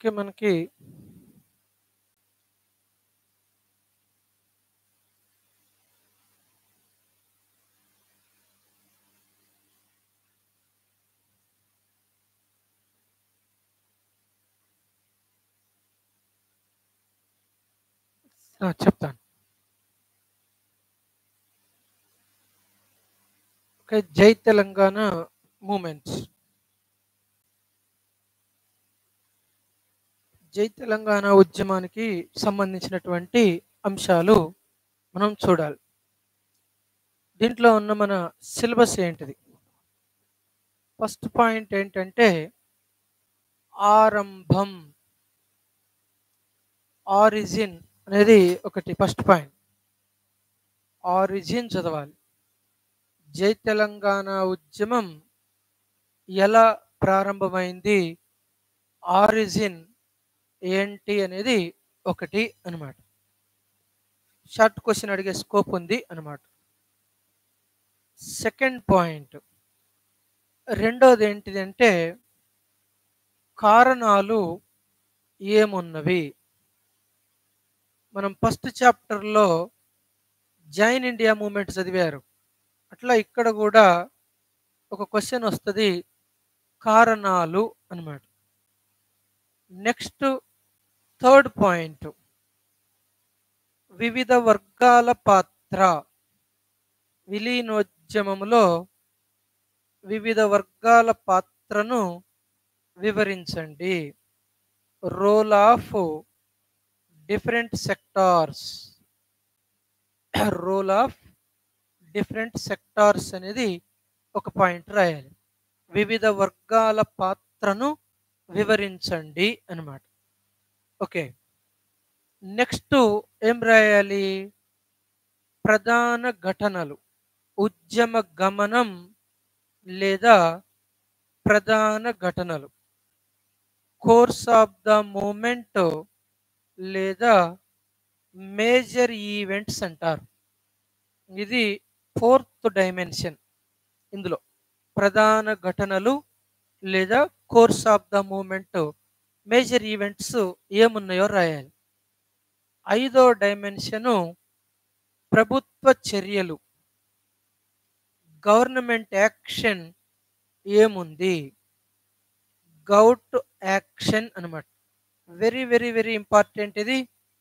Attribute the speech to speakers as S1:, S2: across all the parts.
S1: Okay. మనకి ఆ! చెప్తాను. ఓకే. జై తెలంగాణ మూవ్‌మెంట్స్. జై తెలంగాణ ఉద్యమానికి సంబంధించినటువంటి అంశాలు మనం చూడాలి. దీంట్లో ఉన్న మన సిలబస్ ఏంటిది? ఫస్ట్ పాయింట్ ఏంటంటే ఆరంభం. ఆరిజిన్ అనేది ఒకటి ఫస్ట్ పాయింట్. ఆరిజిన్ చదవాలి. జై తెలంగాణ ఉద్యమం ఎలా ప్రారంభమైంది? ఆరిజిన్ ఏంటి అనేది ఒకటి అనమాట. షార్ట్ క్వెషన్ అడిగే స్కోప్ ఉంది అనమాట. Second point. రెండోది ఏంటిదంటే కారణాలు ఏమున్నవి? మనం ఫస్ట్ చాప్టర్‌లో జైన్ ఇండియా మూవ్‌మెంట్ చదివారు. అట్లా ఇక్కడ గూడా ఒక క్వెషన్ వస్తది. కారణాలు అనమాట. Next third point. వివిధ వర్గాల పాత్ర. విలీనోద్యమంలో వివిధ వర్గాల పాత్రను వివరించండి. Role of different sectors. Role of different sectors అనేది ఒక పాయింట్ రాయాలి. వివిధ వర్గాల పాత్రను వివరించండి అనమాట. ఓకే. నెక్స్ట్ ఏం రాయాలి? ప్రధాన ఘటనలు. ఉద్యమ గమనం లేదా ప్రధాన ఘటనలు. కోర్స్ ఆఫ్ ద మూవ్‌మెంట్ లేదా మేజర్ ఈవెంట్స్ అంటారు. ఇది ఫోర్త్ డైమెన్షన్ ఇందులో. ప్రధాన ఘటనలు లేదా course of the movement major events ఏమున్నాయో రాయాలి. ఐదో డైమెన్షను ప్రభుత్వ చర్యలు. గవర్నమెంట్ యాక్షన్ ఏముంది? గౌట్ యాక్షన్ అనమాట. వెరీ వెరీ వెరీ ఇంపార్టెంట్ ఇది.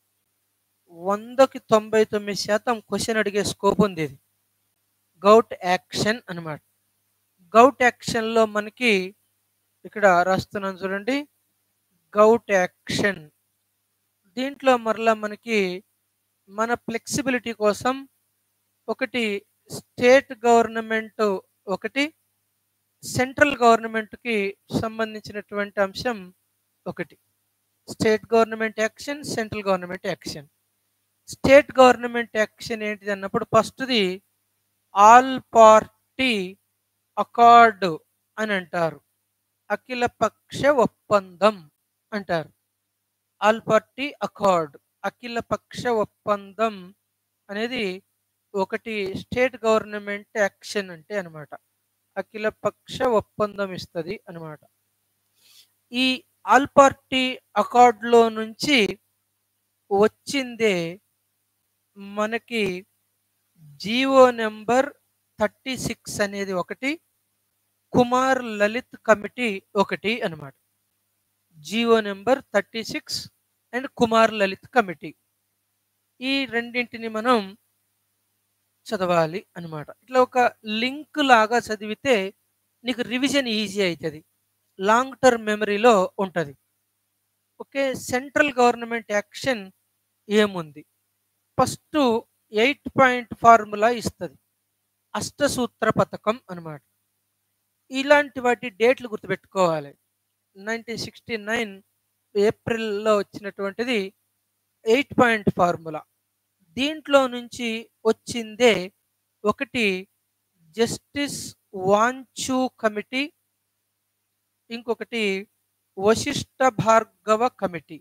S1: 100కి 99% క్వెషన్ అడిగే స్కోప్ ఉంది ఇది. గౌట్ యాక్షన్ అనమాట. గౌట్ యాక్షన్‌లో మనకి ఇక్కడ రాస్తున్నాను చూడండి. Govt action. దీంట్లో మరలా మనకి మన ఫ్లెక్సిబిలిటీ కోసం ఒకటి స్టేట్ గవర్నమెంట్ ఒకటి, సెంట్రల్ గవర్నమెంట్‌కి సంబంధించినటువంటి అంశం ఒకటి. State government action, central government action. State government action ఏంటిది అన్నప్పుడు ఫస్ట్‌ది ఆల్ పార్టీ అకార్డ్ అని అంటారు. అఖిలపక్ష ఒప్పందం అంటారు. All party accord. అఖిలపక్ష ఒప్పందం అనేది ఒకటి స్టేట్ గవర్నమెంట్ యాక్షన్ అంటే అనమాట. అఖిలపక్ష ఒప్పందం ఇస్తది అనమాట. ఈ ఆల్ పార్టీ అకార్డ్‌లో నుంచి వచ్చిందే మనకి జీవో నంబర్ 36 అనేది ఒకటి. కుమార్ లలిత్ కమిటీ ఒకటి అనమాట. GO number 36 and Kumar Lalit committee. ఈ రెండింటిని మనం చదవాలి అనమాట. ఇట్లా ఒక లింక్ లాగా చదివితే నీకు రివిజన్ ఈజీ అయితది. లాంగ్ టర్మ్ మెమరీలో ఉంటది. ఓకే. సెంట్రల్ గవర్నమెంట్ యాక్షన్ ఏముంది? ఫస్ట్ 8 పాయింట్ ఫార్ములా ఇస్తది. అష్టసూత్ర పథకం అనమాట. ఇలాంటి వాటి డేట్లు గుర్తుపెట్టుకోవాలి. 1969 ఏప్రిల్‌లో వచ్చినటువంటిది 8 పాయింట్ ఫార్ములా. దీంట్లో నుంచి వచ్చిందే ఒకటి జస్టిస్ వాంచు కమిటీ. ఇంకొకటి వశిష్ఠ భార్గవ కమిటీ.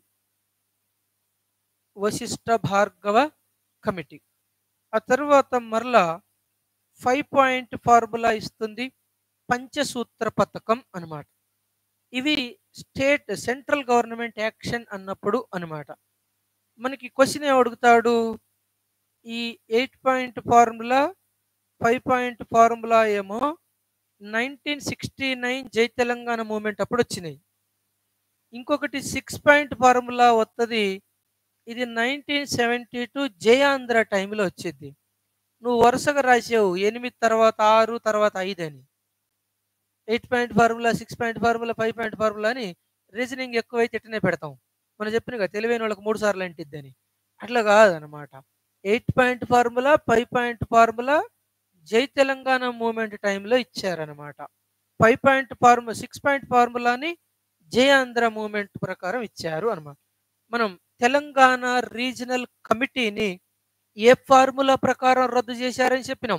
S1: వశిష్ఠ భార్గవ కమిటీ. ఆ తరువాత మరలా 5 పాయింట్ ఫార్ములా ఇస్తుంది. పంచసూత్ర పథకం అనమాట. ఇవి స్టేట్ సెంట్రల్ గవర్నమెంట్ యాక్షన్ అన్నప్పుడు అనమాట మనకి క్వశ్చన్ ఏం అడుగుతాడు ఈ eight point formula five point formula ఏమో nineteen sixty nine Jai Telangana moment అప్పుడు వచ్చినాయి ఇంకొకటి సిక్స్ పాయింట్ ఫార్ములా వస్తుంది ఇది నైన్టీన్ సెవెంటీ టూ జయాంధ్ర టైంలో వచ్చింది నువ్వు వరుసగా రాసావు ఎనిమిది తర్వాత ఆరు తర్వాత ఐదు అని eight point formula six point formula five point formula అని రీజనింగ్ ఎక్కువైతే ఇట్టనే పెడతాం మనం చెప్పిన కదా తెలివైన వాళ్ళకి మూడు సార్లు అంటిద్దని అట్లా కాదనమాట eight point formula five point formula Jai Telangana movement టైంలో ఇచ్చారనమాట five point formula six point ఫార్ములాని జై ఆంధ్ర మూమెంట్ ప్రకారం ఇచ్చారు అనమాట మనం తెలంగాణ రీజనల్ కమిటీని ఏ ఫార్ములా ప్రకారం రద్దు చేశారని చెప్పినాం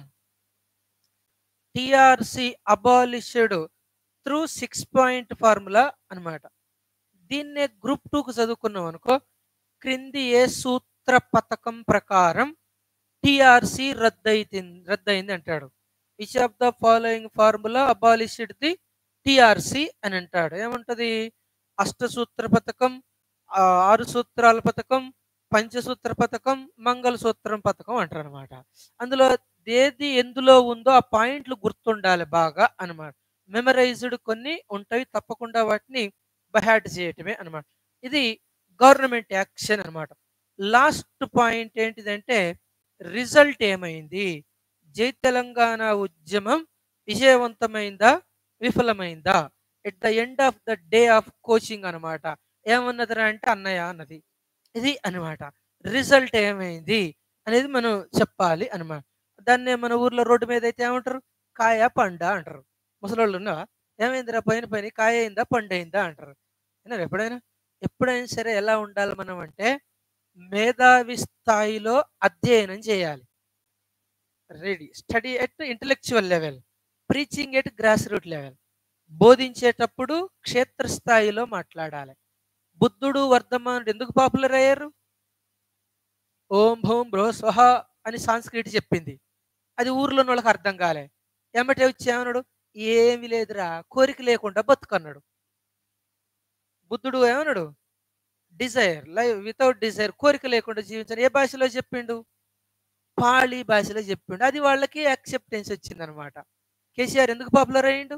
S1: TRC abolished through six point formula అనమాట దీన్నే గ్రూప్ టూకు చదువుకున్నాం అనుకో క్రింది ఏ సూత్ర పథకం ప్రకారం టిఆర్సి రద్దయితే రద్దయింది అంటాడు which of the following formula abolished the TRC అని అంటాడు ఏముంటది అష్టసూత్ర పథకం ఆ, ఆరు సూత్రాల పథకం పంచసూత్ర పథకం మంగళసూత్రం పథకం అంటారు అనమాట అందులో ఏది ఎందులో ఉందో ఆ పాయింట్లు గుర్తుండాలి బాగా అనమాట మెమరైజ్డ్ కొన్ని ఉంటాయి తప్పకుండా వాటిని బహాట్ చేయటమే అనమాట ఇది గవర్నమెంట్ యాక్షన్ అనమాట లాస్ట్ పాయింట్ ఏంటిదంటే రిజల్ట్ ఏమైంది జై తెలంగాణ ఉద్యమం విజయవంతమైందా విఫలమైందా at the end of the day of coaching అనమాట ఏమన్నదిరా అంటే అన్నయ్య అన్నది ఇది అనమాట రిజల్ట్ ఏమైంది అనేది మనం చెప్పాలి అనమాట దాన్నే మన ఊర్లో రోడ్డు మీద అయితే ఏమంటారు కాయ పండ అంటారు ముసలోళ్ళు ఉన్నావా ఏమైందిరా పైన పైన కాయ అయిందా పండు అయిందా అంటారు విన్నారా ఎప్పుడైనా ఎప్పుడైనా సరే ఎలా ఉండాలి మనం అంటే మేధావి స్థాయిలో అధ్యయనం చేయాలి ready study at intellectual level preaching at grass root level బోధించేటప్పుడు క్షేత్రస్థాయిలో మాట్లాడాలి బుద్ధుడు వర్ధమానుడు ఎందుకు పాపులర్ అయ్యారు ఓం భూం బ్రో స్వహ అని సాంస్క్రిట్ చెప్పింది అది ఊర్లో వాళ్ళకి అర్థం కాలే ఎమ్మటే వచ్చి ఏమన్నాడు ఏమి లేదురా కోరిక లేకుండా బతుకన్నాడు బుద్ధుడు ఏమన్నాడు డిజైర్ లైవ్ వితౌట్ డిజైర్ కోరిక లేకుండా జీవించని ఏ భాషలో చెప్పిండు పాళీ భాషలో చెప్పిండు అది వాళ్ళకి యాక్సెప్టెన్స్ వచ్చిందనమాట కేసీఆర్ ఎందుకు పాపులర్ అయ్యిండు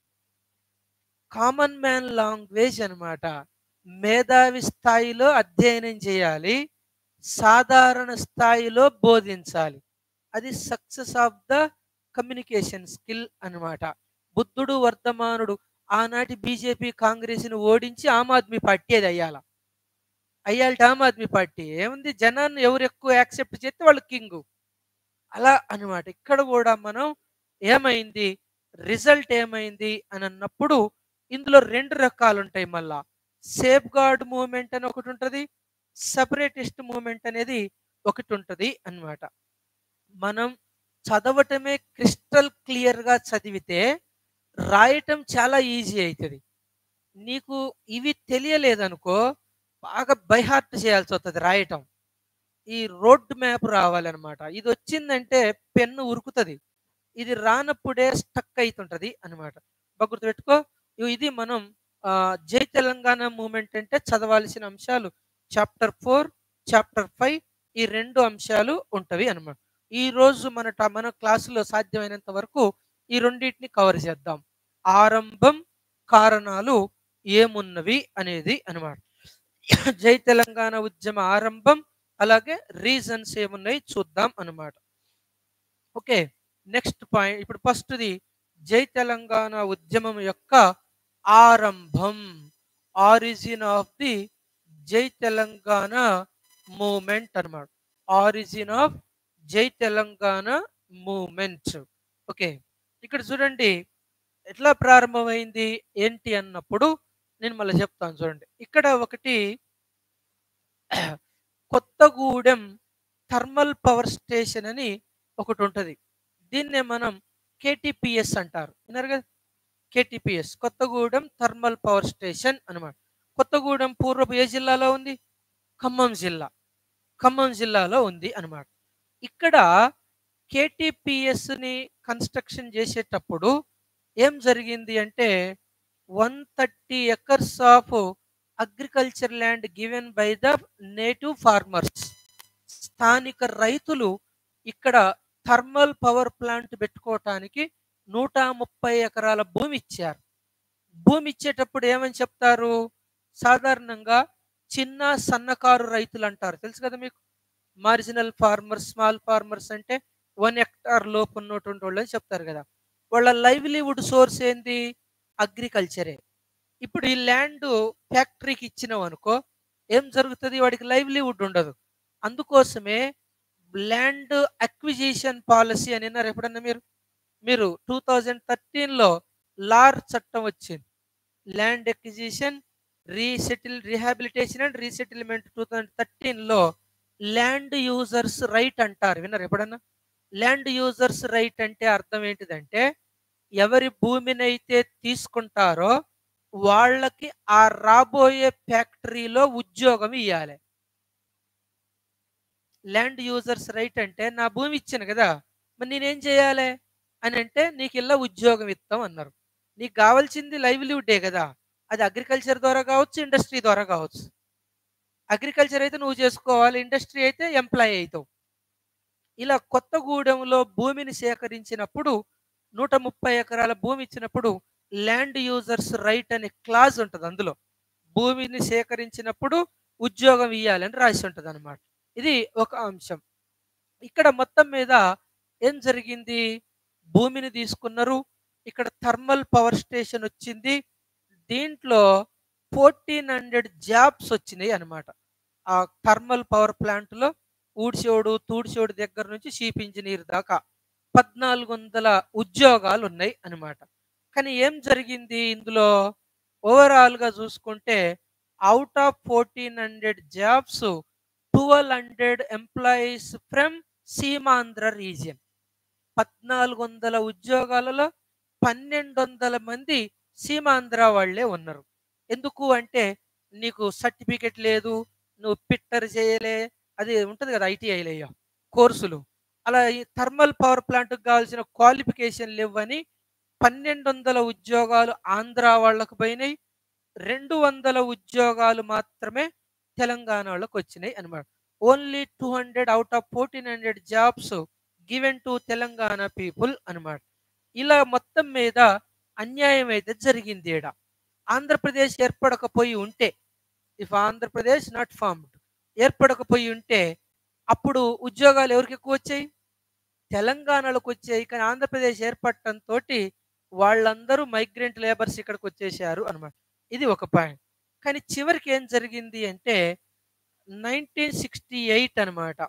S1: కామన్ మ్యాన్ లాంగ్వేజ్ అన్నమాట మేధావి స్థాయిలో అధ్యయనం చేయాలి సాధారణ స్థాయిలో బోధించాలి అది success of the communication skill అన్నమాట బుద్ధుడు వర్ధమానుడు ఆనాటి బీజేపీ కాంగ్రెస్ని ఓడించి ఆమ్ ఆద్మీ పార్టీ అది అయ్యాల అయ్యాలట ఆమ్ ఆద్మీ పార్టీ ఏముంది జనాన్ని ఎవరు ఎక్కువ యాక్సెప్ట్ చేస్తే వాళ్ళు కింగ్ అలా అన్నమాట ఇక్కడ కూడా మనం ఏమైంది రిజల్ట్ ఏమైంది అని అన్నప్పుడు ఇందులో రెండు రకాలు ఉంటాయి మళ్ళా సేఫ్ గార్డ్ మూవ్మెంట్ అని ఒకటి ఉంటుంది సపరేటిస్ట్ మూవ్మెంట్ అనేది ఒకటి ఉంటుంది అన్నమాట మనం చదవటమే క్రిస్టల్ క్లియర్గా చదివితే రాయటం చాలా ఈజీ అవుతుంది నీకు ఇవి తెలియలేదనుకో బాగా బైహార్ట్ చేయాల్సి వస్తుంది రాయటం ఈ రోడ్ మ్యాప్ రావాలన్నమాట ఇది వచ్చిందంటే పెన్ను ఉరుకుతుంది ఇది రానప్పుడే స్టక్ అవుతుంటది అనమాట బాగా గుర్తుపెట్టుకో ఇ- ఇది మనం ఆ, జై తెలంగాణ మూమెంట్ అంటే చదవాల్సిన అంశాలు చాప్టర్ ఫోర్ చాప్టర్ ఫైవ్ ఈ రెండు అంశాలు ఉంటవి అనమాట ఈ రోజు మన ట- మన క్లాసులో సాధ్యమైనంత వరకు ఈ రెండింటిని కవర్ చేద్దాం ఆరంభం కారణాలు ఏమున్నవి అనేది అనమాట జై తెలంగాణ ఉద్యమ ఆరంభం అలాగే రీజన్స్ ఏమున్నాయి చూద్దాం అన్నమాట ఓకే నెక్స్ట్ పాయింట్ ఇప్పుడు ఫస్ట్ది జై తెలంగాణ ఉద్యమం యొక్క ఆరంభం origin of the Jai Telangana movement అన్నమాట origin of Jai Telangana movement okay ఇక్కడ చూడండి ఎట్లా ప్రారంభమైంది ఏంటి అన్నప్పుడు నేను మళ్ళీ చెప్తాను చూడండి ఇక్కడ ఒకటి కొత్తగూడెం థర్మల్ పవర్ స్టేషన్ అని ఒకటి ఉంటుంది దీన్నే మనం కేటీపీఎస్ అంటారు విన్నారు కదా KTPS Kothagudem thermal power station అన్నమాట కొత్తగూడెం పూర్వపు ఏ జిల్లాలో ఉంది ఖమ్మం జిల్లా ఖమ్మం జిల్లాలో ఉంది అన్నమాట ఇక్కడ కేటీపీఎస్ని కన్స్ట్రక్షన్ చేసేటప్పుడు ఏం జరిగింది అంటే one thirty acres of agriculture land given by the native farmers స్థానిక రైతులు ఇక్కడ థర్మల్ పవర్ ప్లాంట్ పెట్టుకోవటానికి నూట ముప్పై ఎకరాల భూమి ఇచ్చారు భూమి ఇచ్చేటప్పుడు ఏమని చెప్తారు సాధారణంగా చిన్న సన్నకారు రైతులు అంటారు తెలుసు కదా మీకు మార్జినల్ ఫార్మర్స్ స్మాల్ ఫార్మర్స్ అంటే వన్ హెక్టార్ లోపు ఉన్నటువంటి వాళ్ళు అని చెప్తారు కదా వాళ్ళ లైవ్లీవుడ్ సోర్స్ ఏంది అగ్రికల్చరే ఇప్పుడు ఈ ల్యాండ్ ఫ్యాక్టరీకి ఇచ్చినాం అనుకో ఏం జరుగుతుంది వాడికి లైవ్లీవుడ్ ఉండదు అందుకోసమే ల్యాండ్ అక్విజిషన్ పాలసీ అని విన్నారు ఎప్పుడన్నా మీరు మీరు టూ థౌజండ్ థర్టీన్లో లార్ చట్టం వచ్చింది land acquisition resettle rehabilitation and resettlement two thousand థర్టీన్లో ల్యాండ్ యూజర్స్ రైట్ అంటారు విన్నారు ఎప్పుడన్నా ల్యాండ్ యూజర్స్ రైట్ అంటే అర్థం ఏంటిదంటే ఎవరి భూమినైతే తీసుకుంటారో వాళ్ళకి ఆ రాబోయే ఫ్యాక్టరీలో ఉద్యోగం ఇవ్వాలి ల్యాండ్ యూజర్స్ రైట్ అంటే నా భూమి ఇచ్చాను కదా మరి నేనేం చేయాలి అని అంటే నీకు ఇలా ఉద్యోగం ఇస్తాం అన్నారు నీకు కావాల్సింది లైవ్లీవుడే కదా అది అగ్రికల్చర్ ద్వారా కావచ్చు ఇండస్ట్రీ ద్వారా కావచ్చు అగ్రికల్చర్ అయితే నువ్వు చేసుకోవాలి ఇండస్ట్రీ అయితే ఎంప్లాయ్ అవుతావు ఇలా కొత్తగూడెంలో భూమిని సేకరించినప్పుడు నూట ముప్పై ఎకరాల భూమి ఇచ్చినప్పుడు ల్యాండ్ యూజర్స్ రైట్ అనే క్లాజ్ ఉంటుంది అందులో భూమిని సేకరించినప్పుడు ఉద్యోగం ఇవ్వాలని రాసి ఉంటుంది అనమాట ఇది ఒక అంశం ఇక్కడ మొత్తం మీద ఏం జరిగింది భూమిని తీసుకున్నారు ఇక్కడ థర్మల్ పవర్ స్టేషన్ వచ్చింది దీంట్లో ఫోర్టీన్ హండ్రెడ్ జాబ్స్ వచ్చినాయి అనమాట ఆ థర్మల్ పవర్ ప్లాంట్లో ఊడ్చేవుడు తూడ్చేవుడు దగ్గర నుంచి చీఫ్ ఇంజనీర్ దాకా పద్నాలుగు వందల ఉద్యోగాలు ఉన్నాయి అనమాట కానీ ఏం జరిగింది ఇందులో ఓవరాల్గా చూసుకుంటే out of fourteen hundred jobs twelve hundred employees from Seemandhra region పద్నాలుగు వందల ఉద్యోగాలలో పన్నెండు వందల మంది సీమాంధ్ర వాళ్ళే ఉన్నారు ఎందుకు అంటే నీకు సర్టిఫికెట్ లేదు నువ్వు పిట్టర్ చేయలే అది ఉంటుంది కదా ఐటీఐలో కోర్సులు అలా ఈ థర్మల్ పవర్ ప్లాంట్కి కావాల్సిన క్వాలిఫికేషన్ లేవని పన్నెండు వందల ఉద్యోగాలు ఆంధ్ర వాళ్ళకు పోయినాయి రెండు వందల ఉద్యోగాలు మాత్రమే తెలంగాణ వాళ్ళకు వచ్చినాయి అనమాట only two hundred out of fourteen hundred jobs given to Telangana people అనమాట ఇలా మొత్తం మీద అన్యాయం అయితే జరిగింది ఈడ ఆంధ్రప్రదేశ్ ఏర్పడకపోయి ఉంటే ఇఫ్ ఆంధ్రప్రదేశ్ నాట్ ఫార్మ్డ్ ఏర్పడకపోయి ఉంటే అప్పుడు ఉద్యోగాలు ఎవరికి ఎక్కువ వచ్చాయి తెలంగాణలోకి వచ్చాయి కానీ ఆంధ్రప్రదేశ్ ఏర్పడటంతో వాళ్ళందరూ మైగ్రెంట్ లేబర్స్ ఇక్కడికి వచ్చేసారు అనమాట ఇది ఒక పాయింట్ కానీ చివరికి ఏం జరిగింది అంటే నైన్టీన్ సిక్స్టీ ఎయిట్ అనమాట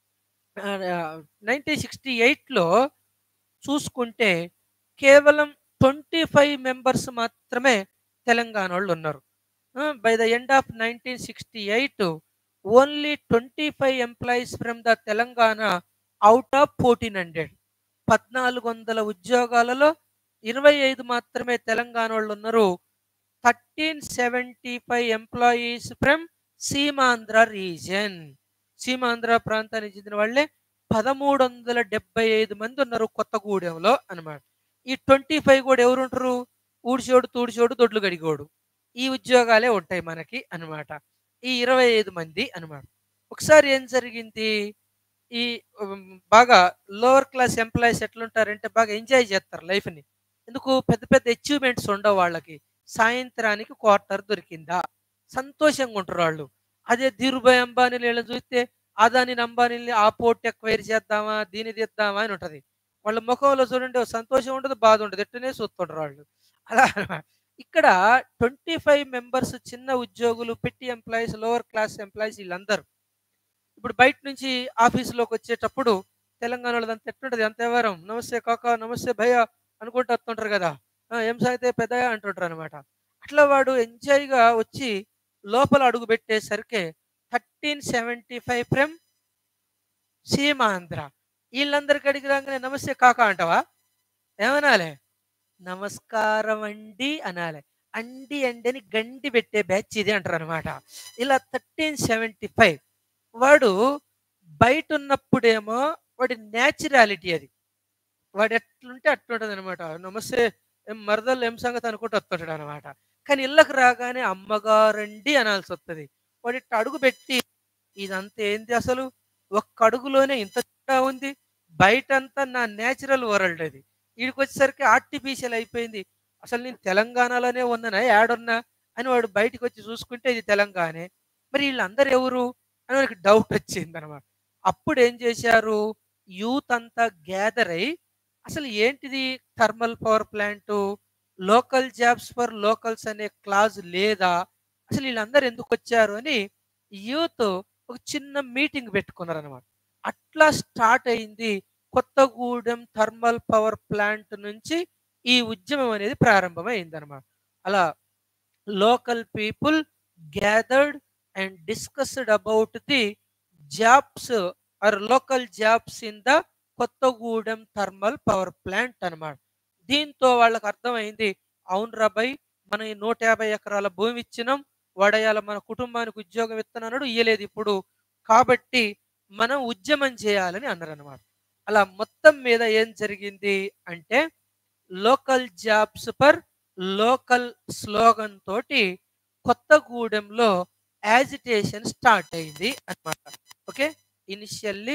S1: నైన్టీన్ సిక్స్టీ ఎయిట్లో చూసుకుంటే కేవలం ట్వంటీ ఫైవ్ మెంబర్స్ మాత్రమే తెలంగాణ వాళ్ళు ఉన్నారు by the end of nineteen sixty eight only twenty five employees from the Telangana out of fourteen hundred పద్నాలుగు వందల ఉద్యోగాలలో ఇరవై ఐదు మాత్రమే తెలంగాణ వాళ్ళు ఉన్నారు thirteen seventy five employees from Seemandhra region Seemandhra ప్రాంతానికి చెందిన వాళ్ళే పదమూడు వందల డెబ్బై ఐదు మంది ఉన్నారు కొత్తగూడెంలో అనమాట ఈ ట్వంటీ ఫైవ్ కూడా ఎవరు ఉంటారు ఊడిచోడు తూడిచోడు దొడ్లు గడిగోడు ఈ ఉద్యోగాలే ఉంటాయి మనకి అనమాట ఈ ఇరవై ఐదు మంది అనమాట ఒకసారి ఏం జరిగింది ఈ ఉమ్, బాగా లోవర్ క్లాస్ ఎంప్లాయీస్ ఎట్లుంటారంటే బాగా ఎంజాయ్ చేస్తారు లైఫ్ని ఎందుకు పెద్ద పెద్ద అచీవ్మెంట్స్ ఉండవు వాళ్ళకి సాయంత్రానికి క్వార్టర్ దొరికిందా సంతోషంగా ఉంటారు వాళ్ళు అదే ధీరుభాయ్ అంబానీలు వీళ్ళని చూస్తే అదాని అంబానీని ఆ పోర్ట్ ఎక్వైర్ చేద్దామా దీని తీద్దామా అని ఉంటుంది వాళ్ళ ముఖంలో చూడండి ఓ సంతోషం ఉండదు బాధ ఉండదు ఎట్టునే చూస్తుంటారు వాళ్ళు అలా అన్నమాట. ఇక్కడ ట్వంటీ ఫైవ్ మెంబర్స్ చిన్న ఉద్యోగులు పెట్టి ఎంప్లాయీస్ లోవర్ క్లాస్ ఎంప్లాయీస్ వీళ్ళందరూ ఇప్పుడు బయట నుంచి ఆఫీసులోకి వచ్చేటప్పుడు తెలంగాణ వాళ్ళదంతా ఎట్లుంటది అంత ఎవరం నమస్తే కాకా నమస్తే భయ్య అనుకుంటూ వస్తుంటారు కదా "ఆ, ఏం సాగితే పెద్దయ్య అంటుంటారు అనమాట అట్లా వాడు ఎంజాయ్గా వచ్చి లోపల అడుగు పెట్టేసరికి thirteen seventy five from Seemandhra వీళ్ళందరికీ అడిగి రాగానే నమస్తే కాకా అంటావా ఏమనాలి నమస్కారం అండి అనాలి అండి అండి అని గండి పెట్టే బ్యాచ్ ఇది అంటారు అనమాట ఇలా థర్టీన్ సెవెంటీ ఫైవ్ వాడు బయట ఉన్నప్పుడేమో వాడి న్యాచురాలిటీ అది వాడు ఎట్లుంటే అట్లుంటుంది అనమాట నమస్తే ఏం మరదలు ఏం సంగతి అనుకుంటూ వస్తుంటాడు అనమాట కానీ ఇళ్ళకి రాగానే అమ్మగారండి అనాల్సి వస్తుంది వాడు ఇట్ట అడుగు పెట్టి ఇదంతా ఏంది అసలు ఒక్క అడుగులోనే ఇంత చిట్టా ఉంది బయటంతా నా నేచురల్ వరల్డ్ అది వీడికి వచ్చేసరికి ఆర్టిఫిషియల్ అయిపోయింది అసలు నేను తెలంగాణలోనే ఉన్నానా యాడున్నా అని వాడు బయటికి వచ్చి చూసుకుంటే ఇది తెలంగాణే మరి వీళ్ళందరూ ఎవరు అని వాడికి డౌట్ వచ్చింది అనమాట అప్పుడు ఏం చేశారు యూత్ అంతా గ్యాదర్ అయి అసలు ఏంటిది thermal power plant local jobs for locals అనే క్లాజ్ లేదా అసలు వీళ్ళందరూ ఎందుకు వచ్చారు అని యూత్ ఒక చిన్న మీటింగ్ పెట్టుకున్నారు అనమాట అట్లా స్టార్ట్ అయింది కొత్తగూడెం థర్మల్ పవర్ ప్లాంట్ నుంచి ఈ ఉద్యమం అనేది ప్రారంభమైంది అనమాట అలా local people gathered and discussed about the jobs or local jobs in the Kothagudem thermal power plant అన్నమాట దీంతో వాళ్ళకి అర్థమైంది అవును రాబాయ్ మనం ఈ నూట యాభై ఎకరాల భూమి ఇచ్చినాం వడయాల మన కుటుంబానికి ఉద్యోగం ఇస్తున్నాడు ఇయ్యలేదు ఇప్పుడు కాబట్టి మనం ఉద్యమం చేయాలని అన్నారు అనమాట అలా మొత్తం మీద ఏం జరిగింది అంటే local jobs per local slogan తోటి కొత్తగూడెంలో యాజిటేషన్ స్టార్ట్ అయింది అన్నమాట okay initially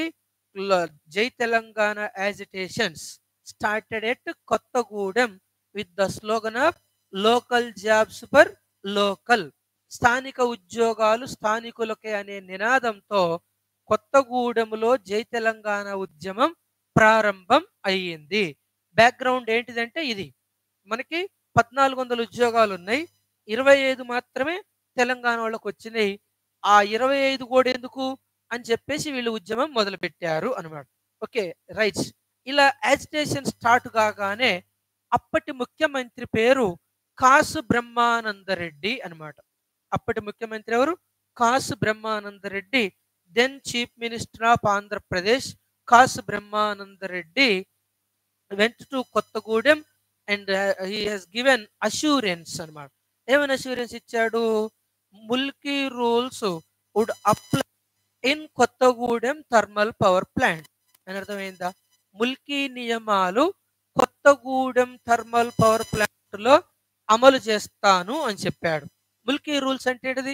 S1: Jai Telangana agitations started at Kothagudem with the slogan of local jobs for local స్థానిక ఉద్యోగాలు స్థానికులకే అనే నినాదంతో కొత్తగూడెంలో జై తెలంగాణ ఉద్యమం ప్రారంభం అయ్యింది బ్యాక్గ్రౌండ్ ఏంటిదంటే ఇది మనకి పద్నాలుగు వందల ఉద్యోగాలు ఉన్నాయి ఇరవై ఐదు మాత్రమే తెలంగాణ వాళ్ళకి వచ్చినాయి ఆ ఇరవై ఐదు కూడా ఎందుకు అని చెప్పేసి వీళ్ళు ఉద్యమం మొదలు పెట్టారు అనమాట ఓకే రైట్స్ ఇలా యాజిటేషన్ స్టార్ట్ కాగానే అప్పటి ముఖ్యమంత్రి పేరు కాసు బ్రహ్మానందరెడ్డి అన్నమాట అప్పటి ముఖ్యమంత్రి ఎవరు Kasu Brahmananda Reddy then chief minister of Andhra Pradesh Kasu Brahmananda Reddy went to Kothagudem and he has given assurance అన్నమాట ఏమైనా అష్యూరెన్స్ ఇచ్చాడు Mulki rules would apply in Kothagudem thermal power plant అని అర్థమైందా ముల్కీ నియమాలు కొత్తగూడెం థర్మల్ పవర్ ప్లాంట్ లో అమలు చేస్తాను అని చెప్పాడు ముల్కీ రూల్స్ అంటే ఏంటిది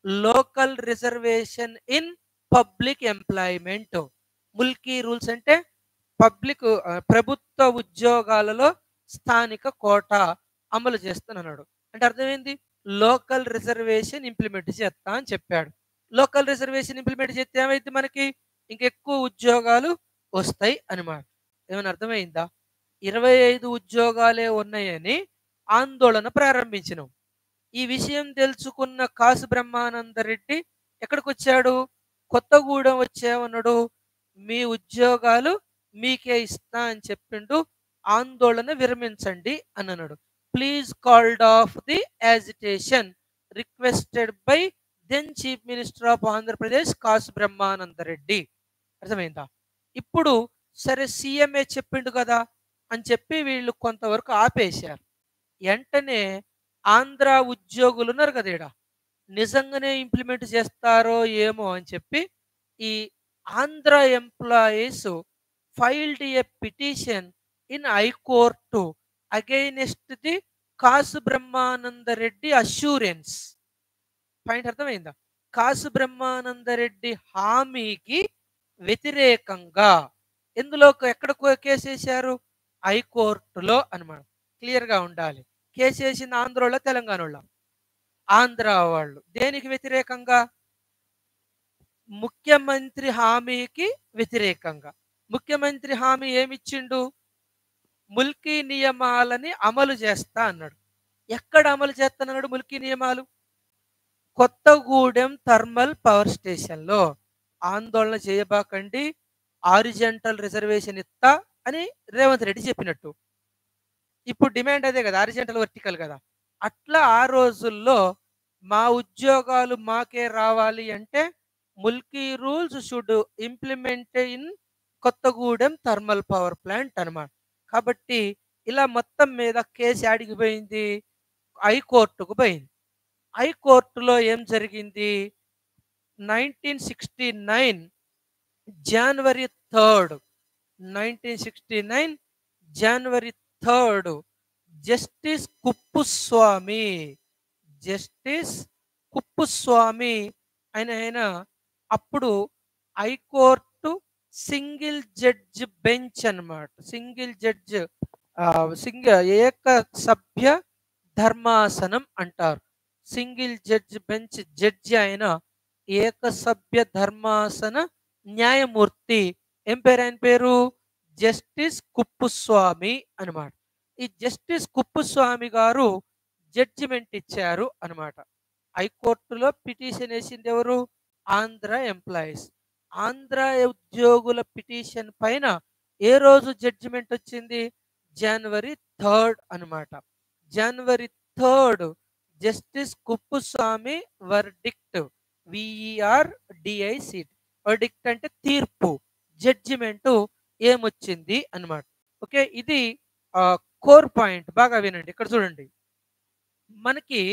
S1: local reservation in public employment Mulki rules అంటే పబ్లిక్ ప్రభుత్వ ఉద్యోగాలలో స్థానిక కోట అమలు చేస్తానన్నాడు అంటే అర్థమైంది లోకల్ రిజర్వేషన్ ఇంప్లిమెంట్ చేస్తా అని చెప్పాడు లోకల్ రిజర్వేషన్ ఇంప్లిమెంట్ చేస్తే ఏమైతే మనకి ఇంకెక్కువ ఉద్యోగాలు వస్తాయి అనమాట ఏమైనా అర్థమైందా ఇరవై ఐదు ఉద్యోగాలే ఉన్నాయని ఆందోళన ప్రారంభించినాం ఈ విషయం తెలుసుకున్న కాసు బ్రహ్మానందరెడ్డి ఎక్కడికి వచ్చాడు కొత్తగూడెం వచ్చామన్నాడు మీ ఉద్యోగాలు మీకే ఇస్తా అని చెప్పిండు ఆందోళన విరమించండి అని అన్నాడు please called off the agitation requested by then chief minister of Andhra Pradesh Kasu Brahmananda Reddy అర్థమైందా ఇప్పుడు సరే సీఎంఏ చెప్పిండు కదా అని చెప్పి వీళ్ళు కొంతవరకు ఆపేశారు వెంటనే ఆంధ్ర ఉద్యోగులు ఉన్నారు కదా ఈడ నిజంగానే ఇంప్లిమెంట్ చేస్తారో ఏమో అని చెప్పి ఈ Andhra employees filed a petition in high court against the Kasu Brahmananda Reddy assurance point అర్థమైందా కాసు బ్రహ్మానందరెడ్డి హామీకి వ్యతిరేకంగా ఎందులో ఎక్కడ కేసు వేశారు హైకోర్టులో అనమాట క్లియర్గా ఉండాలి కేసు వేసింది ఆంధ్రలో తెలంగాణ వాళ్ళ ఆంధ్ర వాళ్ళు దేనికి వ్యతిరేకంగా ముఖ్యమంత్రి హామీకి వ్యతిరేకంగా ముఖ్యమంత్రి హామీ ఏమిచ్చిండు ముల్కీ నియమాలని అమలు చేస్తా అన్నాడు ఎక్కడ అమలు చేస్తానన్నాడు ముల్కీ నియమాలు కొత్తగూడెం థర్మల్ పవర్ స్టేషన్లో ఆందోళన చేయబాకండి ఆరిజెంటల్ రిజర్వేషన్ ఇస్తా అని రేవంత్ రెడ్డి చెప్పినట్టు ఇప్పుడు డిమాండ్ అదే కదా ఆరిజెంటల్ వర్టికల్ కదా అట్లా ఆ రోజుల్లో మా ఉద్యోగాలు మాకే రావాలి అంటే Mulki rules should implement in Kothagudem thermal power plant అన్నమాట కాబట్టి ఇలా మొత్తం మీద కేసు ఆడికి పోయింది హైకోర్టుకు పోయింది హైకోర్టులో ఏం జరిగింది nineteen sixty nine January third nineteen sixty nine January third justice Kuppuswamy justice Kuppuswamy ఆయన ఆయన అప్పుడు హైకోర్టు సింగిల్ జడ్జ్ బెంచ్ అన్నమాట సింగిల్ జడ్జ్ సింగ ఏక సభ్య ధర్మాసనం అంటారు సింగిల్ జడ్జ్ బెంచ్ జడ్జి అయిన ఏక సభ్య ధర్మాసన న్యాయమూర్తి ఏం పేరు ఆయన పేరు జస్టిస్ కుప్పుస్వామి అన్నమాట ఈ జస్టిస్ కుప్పుస్వామి గారు జడ్జిమెంట్ ఇచ్చారు అన్నమాట హైకోర్టులో పిటిషన్ వేసింది ఎవరు ఆంధ్ర ఎంప్లాయీస్ ఆంధ్ర ఉద్యోగుల పిటిషన్ పైన ఏ రోజు జడ్జిమెంట్ వచ్చింది జనవరి థర్డ్ అన్నమాట January third justice Kuppuswamy verdict V E R D I C verdict అంటే తీర్పు జడ్జిమెంట్ ఏమొచ్చింది అన్నమాట ఓకే ఇది కోర్ పాయింట్ బాగా వినండి ఇక్కడ చూడండి మనకి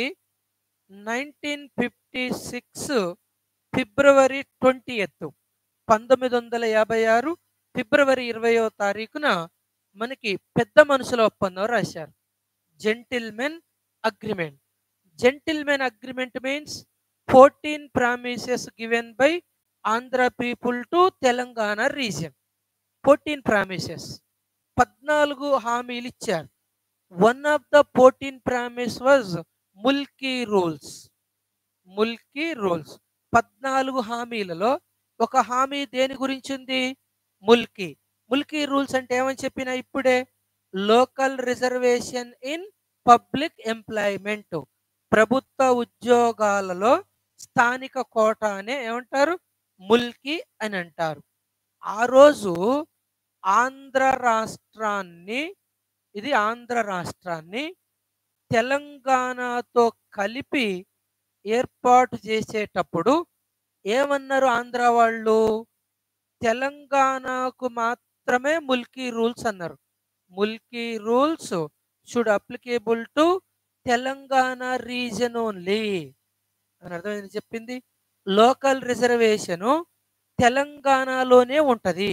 S1: nineteen fifty six February twenty eighth పంతొమ్మిది వందల యాభై ఆరు ఫిబ్రవరి ఇరవయో తారీఖున మనకి పెద్ద మనుషుల ఒప్పందం రాశారు gentlemen agreement gentlemen agreement means fourteen promises given by Andhra people to Telangana region fourteen promises పద్నాలుగు హామీలు ఇచ్చారు one of the fourteen promise was Mulki rules Mulki rules పద్నాలుగు హామీలలో ఒక హామీ దేని గురించి ఉంది ముల్కీ ముల్కీ రూల్స్ అంటే ఏమని చెప్పినా ఇప్పుడే local reservation in public employment ప్రభుత్వ ఉద్యోగాలలో స్థానిక కోట అనే ఏమంటారు ముల్కీ అని అంటారు ఆ రోజు ఆంధ్ర రాష్ట్రాన్ని ఇది ఆంధ్ర రాష్ట్రాన్ని తెలంగాణతో కలిపి ఏర్పాటు చేసేటప్పుడు ఏమన్నారు ఆంధ్ర వాళ్ళు తెలంగాణకు మాత్రమే ముల్కీ రూల్స్ అన్నారు Mulki rules should applicable to Telangana region only అని అర్థమైంది చెప్పింది లోకల్ రిజర్వేషను తెలంగాణలోనే ఉంటది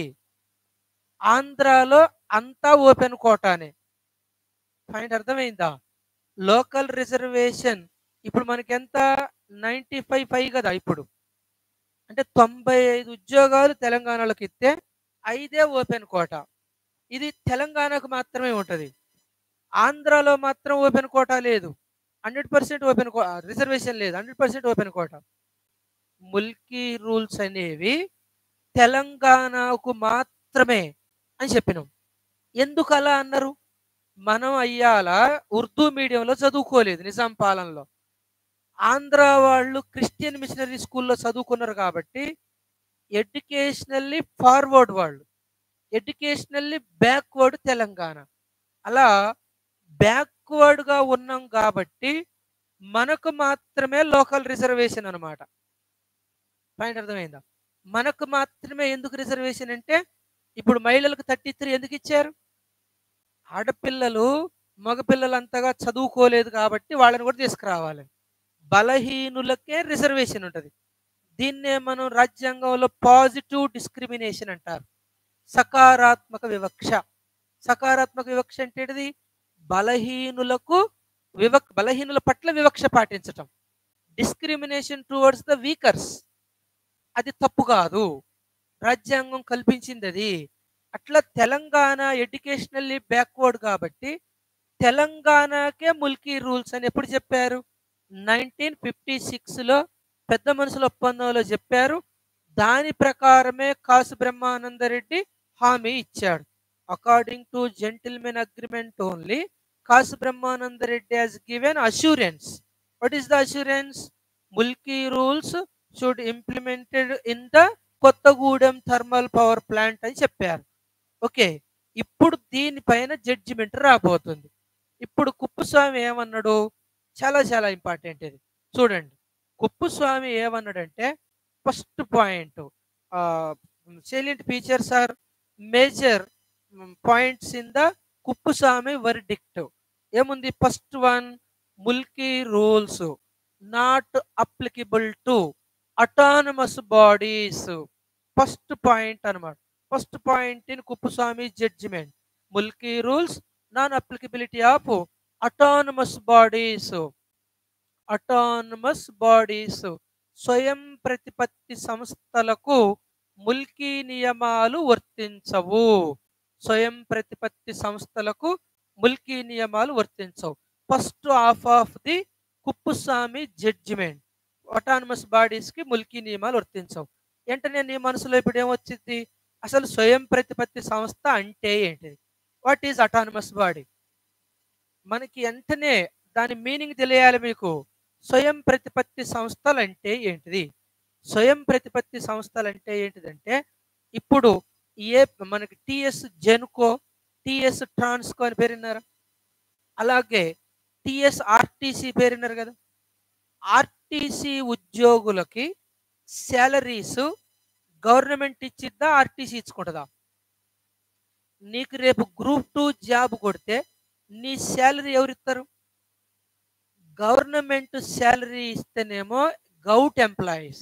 S1: ఆంధ్రాలో అంతా ఓపెన్ కోటానే పాయింట్ అర్థమైందా లోకల్ రిజర్వేషన్ ఇప్పుడు మనకి ఎంత నైంటీ ఫైవ్ ఫైవ్ కదా ఇప్పుడు అంటే తొంభై ఐదు ఉద్యోగాలు తెలంగాణలోకి ఇస్తే ఐదే ఓపెన్ కోట ఇది తెలంగాణకు మాత్రమే ఉంటుంది ఆంధ్రాలో మాత్రం ఓపెన్ కోట లేదు హండ్రెడ్ పర్సెంట్ ఓపెన్ కో రిజర్వేషన్ లేదు hundred percent open quota Mulki rules అనేవి తెలంగాణకు మాత్రమే అని చెప్పినాం ఎందుకు అలా అన్నారు మనం అయ్యాల ఉర్దూ మీడియంలో చదువుకోలేదు నిజాం పాలనలో ఆంధ్ర వాళ్ళు క్రిస్టియన్ మిషనరీ స్కూల్లో చదువుకున్నారు కాబట్టి ఎడ్యుకేషనల్లీ ఫార్వర్డ్ వాళ్ళు ఎడ్యుకేషనల్లీ బ్యాక్వర్డ్ తెలంగాణ అలా బ్యాక్వర్డ్గా ఉన్నాం కాబట్టి మనకు మాత్రమే లోకల్ రిజర్వేషన్ అనమాట పాయింట్ అర్థమైందా మనకు మాత్రమే ఎందుకు రిజర్వేషన్ అంటే ఇప్పుడు మహిళలకు థర్టీ త్రీ ఎందుకు ఇచ్చారు ఆడపిల్లలు మగపిల్లలు అంతగా చదువుకోలేదు కాబట్టి వాళ్ళని కూడా తీసుకురావాలి బలహీనులకే రిజర్వేషన్ ఉంటుంది దీన్నే మనం రాజ్యాంగంలో పాజిటివ్ డిస్క్రిమినేషన్ అంటారు సకారాత్మక వివక్ష సకారాత్మక వివక్ష అంటే ఏంటిది బలహీనులకు వివక్ బలహీనుల పట్ల వివక్ష పాటించటం డిస్క్రిమినేషన్ టువర్డ్స్ ద వీకర్స్ అది తప్పు కాదు రాజ్యాంగం కల్పించింది అది అట్లా తెలంగాణ ఎడ్యుకేషనల్లీ బ్యాక్వర్డ్ కాబట్టి తెలంగాణకే ముల్కీ రూల్స్ అని ఎప్పుడు చెప్పారు నైన్టీన్ ఫిఫ్టీ సిక్స్లో పెద్ద మనుషుల ఒప్పందంలో చెప్పారు దాని ప్రకారమే కాసు బ్రహ్మానందరెడ్డి హామీ ఇచ్చాడు according to gentlemen agreement only Kasu Brahmananda Reddy has given assurance what is the assurance Mulki rules should implemented in the Kothagudem thermal power plant అని చెప్పారు ఓకే ఇప్పుడు దీనిపైన జడ్జిమెంట్ రాబోతుంది ఇప్పుడు కుప్పుస్వామి ఏమన్నాడు చాలా చాలా ఇంపార్టెంట్ ఇది చూడండి కుప్పుస్వామి ఏమన్నాడంటే first point salient features are major points in the Kuppuswamy verdict ఏముంది first one Mulki rules not applicable to autonomous bodies first point అన్నమాట first point in Kuppuswamy judgement Mulki rules non applicability of autonomous bodies autonomous bodies స్వయం ప్రతిపత్తి సంస్థలకు ముల్కీ నియమాలు వర్తించవు స్వయం ప్రతిపత్తి సంస్థలకు ముల్కీ నియమాలు వర్తించవు first half of the Kuppuswamy judgement autonomous bodies కి ముల్కీ నియమాలు వర్తించవు వెంటనే నీ మనసులో ఇప్పుడు ఏమొచ్చింది అసలు స్వయం ప్రతిపత్తి సంస్థ అంటే ఏంటిది వాట్ ఈజ్ అటానమస్ బాడీ మనకి వెంటనే దాని మీనింగ్ తెలియాలి మీకు స్వయం ప్రతిపత్తి సంస్థలు అంటే ఏంటిది స్వయం ప్రతిపత్తి సంస్థలు అంటే ఏంటిదంటే ఇప్పుడు ఏ మనకి టిఎస్ జెన్కో టిఎస్ ట్రాన్స్కో అని పేరున్నారు అలాగే టిఎస్ ఆర్టీసీ పేరున్నారు కదా ఆర్టీసీ ఉద్యోగులకి శాలరీస్ గవర్నమెంట్ ఇచ్చిద్దా ఆర్టీసీ ఇచ్చుకుంటుందా నీకు రేపు గ్రూప్ టూ జాబ్ కొడితే నీ శాలరీ ఎవరు ఇస్తారు గవర్నమెంట్ శాలరీ ఇస్తేనేమో గౌట్ ఎంప్లాయీస్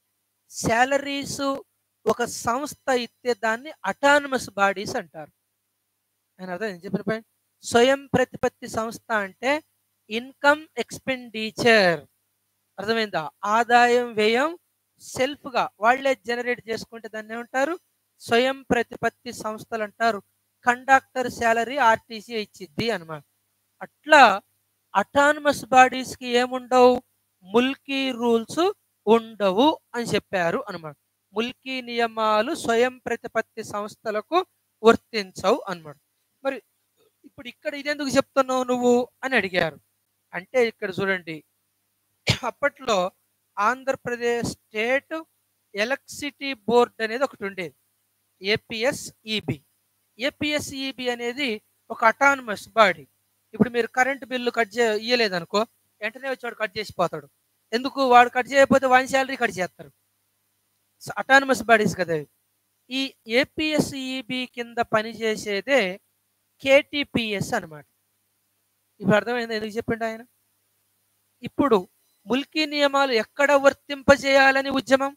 S1: శాలరీస్ ఒక సంస్థ ఇస్తే దాన్ని అటానమస్ బాడీస్ అంటారు అని అర్థం నేను చెప్పిన పాయింట్ స్వయం ప్రతిపత్తి సంస్థ అంటే ఇన్కమ్ ఎక్స్పెండిచర్ అర్థమైందా ఆదాయం వ్యయం సెల్ఫ్గా వాళ్ళే జనరేట్ చేసుకుంటే దాన్ని ఏమంటారు స్వయం ప్రతిపత్తి సంస్థలు అంటారు కండక్టర్ శాలరీ ఆర్టీసీ ఇచ్చిద్ది అనమాట అట్లా అటానమస్ బాడీస్కి ఏముండవు ముల్కీ రూల్స్ ఉండవు అని చెప్పారు అనమాట ముల్కీ నియమాలు స్వయం ప్రతిపత్తి సంస్థలకు వర్తించవు అన్నమాట మరి ఇప్పుడు ఇక్కడ ఇదెందుకు చెప్తున్నావు నువ్వు అని అడిగారు అంటే ఇక్కడ చూడండి అప్పట్లో ఆంధ్రప్రదేశ్ స్టేట్ ఎలక్ట్రిసిటీ బోర్డ్ అనేది ఒకటి ఉండేది ఏపీఎస్ఈబి ఏపీఎస్ఈబి అనేది ఒక అటానమస్ బాడీ ఇప్పుడు మీరు కరెంట్ బిల్లు కట్ చే ఇయ్యలేదనుకో వెంటనే వచ్చి వాడు కట్ చేసిపోతాడు ఎందుకు వాడు కట్ చేయకపోతే వాని శాలరీ కట్ చేస్తారు అటానమస్ బాడీస్ కదా ఇవి. ఈ ఏపీఎస్ఈబి కింద పనిచేసేదే కేటీపీఎస్ అన్నమాట ఇప్పుడు అర్థమైంది ఎందుకు చెప్పిండు ఆయన ఇప్పుడు ముల్కీ నియమాలు ఎక్కడ వర్తింపజేయాలని ఉద్యమం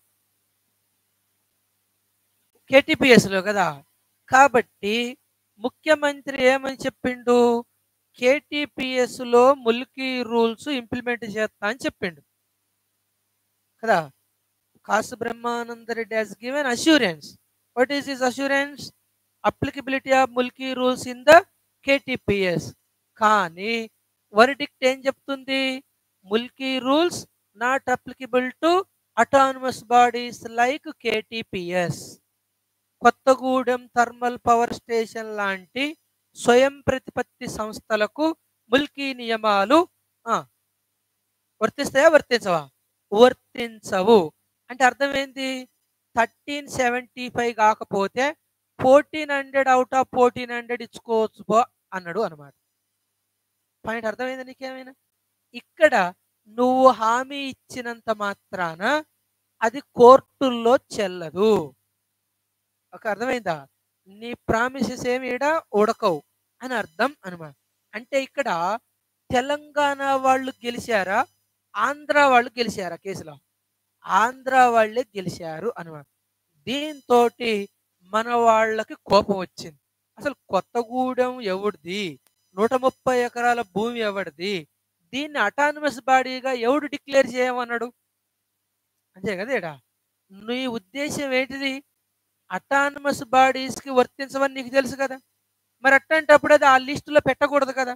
S1: KTPS లో కదా కాబట్టి ముఖ్యమంత్రి ఏమని చెప్పిండు KTPS లో ముల్కీ రూల్స్ ఇంప్లిమెంట్ చేస్తా అని చెప్పిండు కదా Kasu Brahmananda Reddy has given assurance what is his assurance applicability of Mulki rules in the KTPS కానీ వరిడిక్ట్ ఏం చెప్తుంది Mulki rules not applicable to autonomous bodies like KTPS Kothagudem thermal power station లాంటి స్వయం ప్రతిపత్తి సంస్థలకు ముల్కీ నియమాలు ఆ, వర్తిస్తాయా వర్తించవా వర్తించవు అంటే అర్థం ఏంది థర్టీన్ సెవెంటీ ఫైవ్ కాకపోతే fourteen hundred out of fourteen hundred ఇచ్చుకోవచ్చు బా అన్నాడు అనమాట పాయింట్ అర్థమైందా నీకేమైనా ఇక్కడ నువ్వు హామీ ఇచ్చినంత మాత్రాన అది కోర్టుల్లో చెల్లదు ఒక అర్థమైందా నీ ప్రామిసెస్ ఏమి ఈడ ఉడకవు అని అర్థం అనమాట అంటే ఇక్కడ తెలంగాణ వాళ్ళు గెలిచారా ఆంధ్ర వాళ్ళు గెలిచారా కేసులో ఆంధ్ర వాళ్ళే గెలిచారు అనమాట దీంతో మన వాళ్ళకి కోపం వచ్చింది అసలు కొత్తగూడెం ఎవడిది నూట ముప్పై ఎకరాల భూమి ఎవడిది దీన్ని అటానమస్ బాడీగా ఎవడు డిక్లేర్ చేయమన్నాడు అంతే కదా ఈడ నీ ఉద్దేశం ఏంటిది అటానమస్ బాడీస్కి వర్తించవని నీకు తెలుసు కదా మరి అట్టంటప్పుడు అది ఆ లిస్టులో పెట్టకూడదు కదా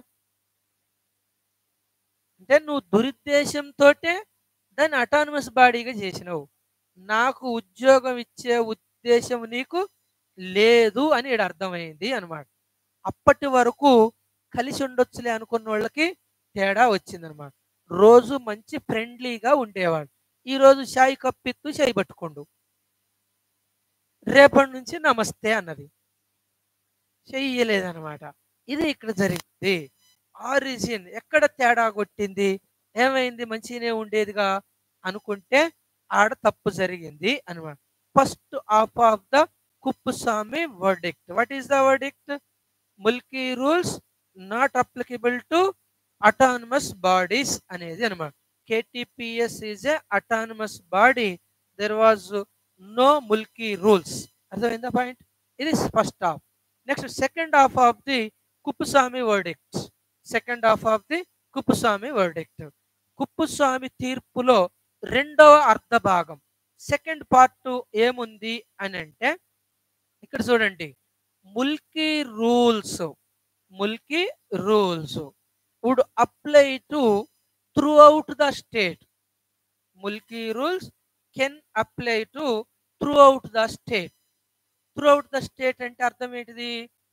S1: అంటే నువ్వు దురుద్దేశంతో దాన్ని అటానమస్ బాడీగా చేసినావు నాకు ఉద్యోగం ఇచ్చే ఉద్దేశం నీకు లేదు అని ఇక్కడ అర్థమైంది అనమాట అప్పటి వరకు కలిసి ఉండొచ్చులే అనుకున్న వాళ్ళకి తేడా వచ్చిందనమాట రోజు మంచి ఫ్రెండ్లీగా ఉండేవాడు ఈ రోజు షాయి కప్పిత్తు చేయి పట్టుకోండు రేపటి నుంచి నమస్తే అన్నది చెయ్యలేదన్నమాట ఇది ఇక్కడ జరిగింది ఆరిజిన్ ఎక్కడ తేడా కొట్టింది ఏమైంది మంచిగానే ఉండేదిగా అనుకుంటే ఆడ తప్పు జరిగింది అనమాట first half of the Kuppuswamy verdict what is the verdict Mulki rules not applicable to autonomous bodies అనేది అనమాట KTPS is a autonomous body there was no Mulki rules అర్థమైందా పాయింట్ ఇది first half next second half of the Kuppuswamy verdict second half of the Kuppuswamy verdict Kuppuswamy తీర్పులో రెండవ అర్ధ భాగం second part ఏముంది అని అంటే ఇక్కడ చూడండి Mulki rules Mulki rules would apply to throughout the state Mulki rules can apply to throughout the state throughout the state అంటే అర్థం ఏంటిది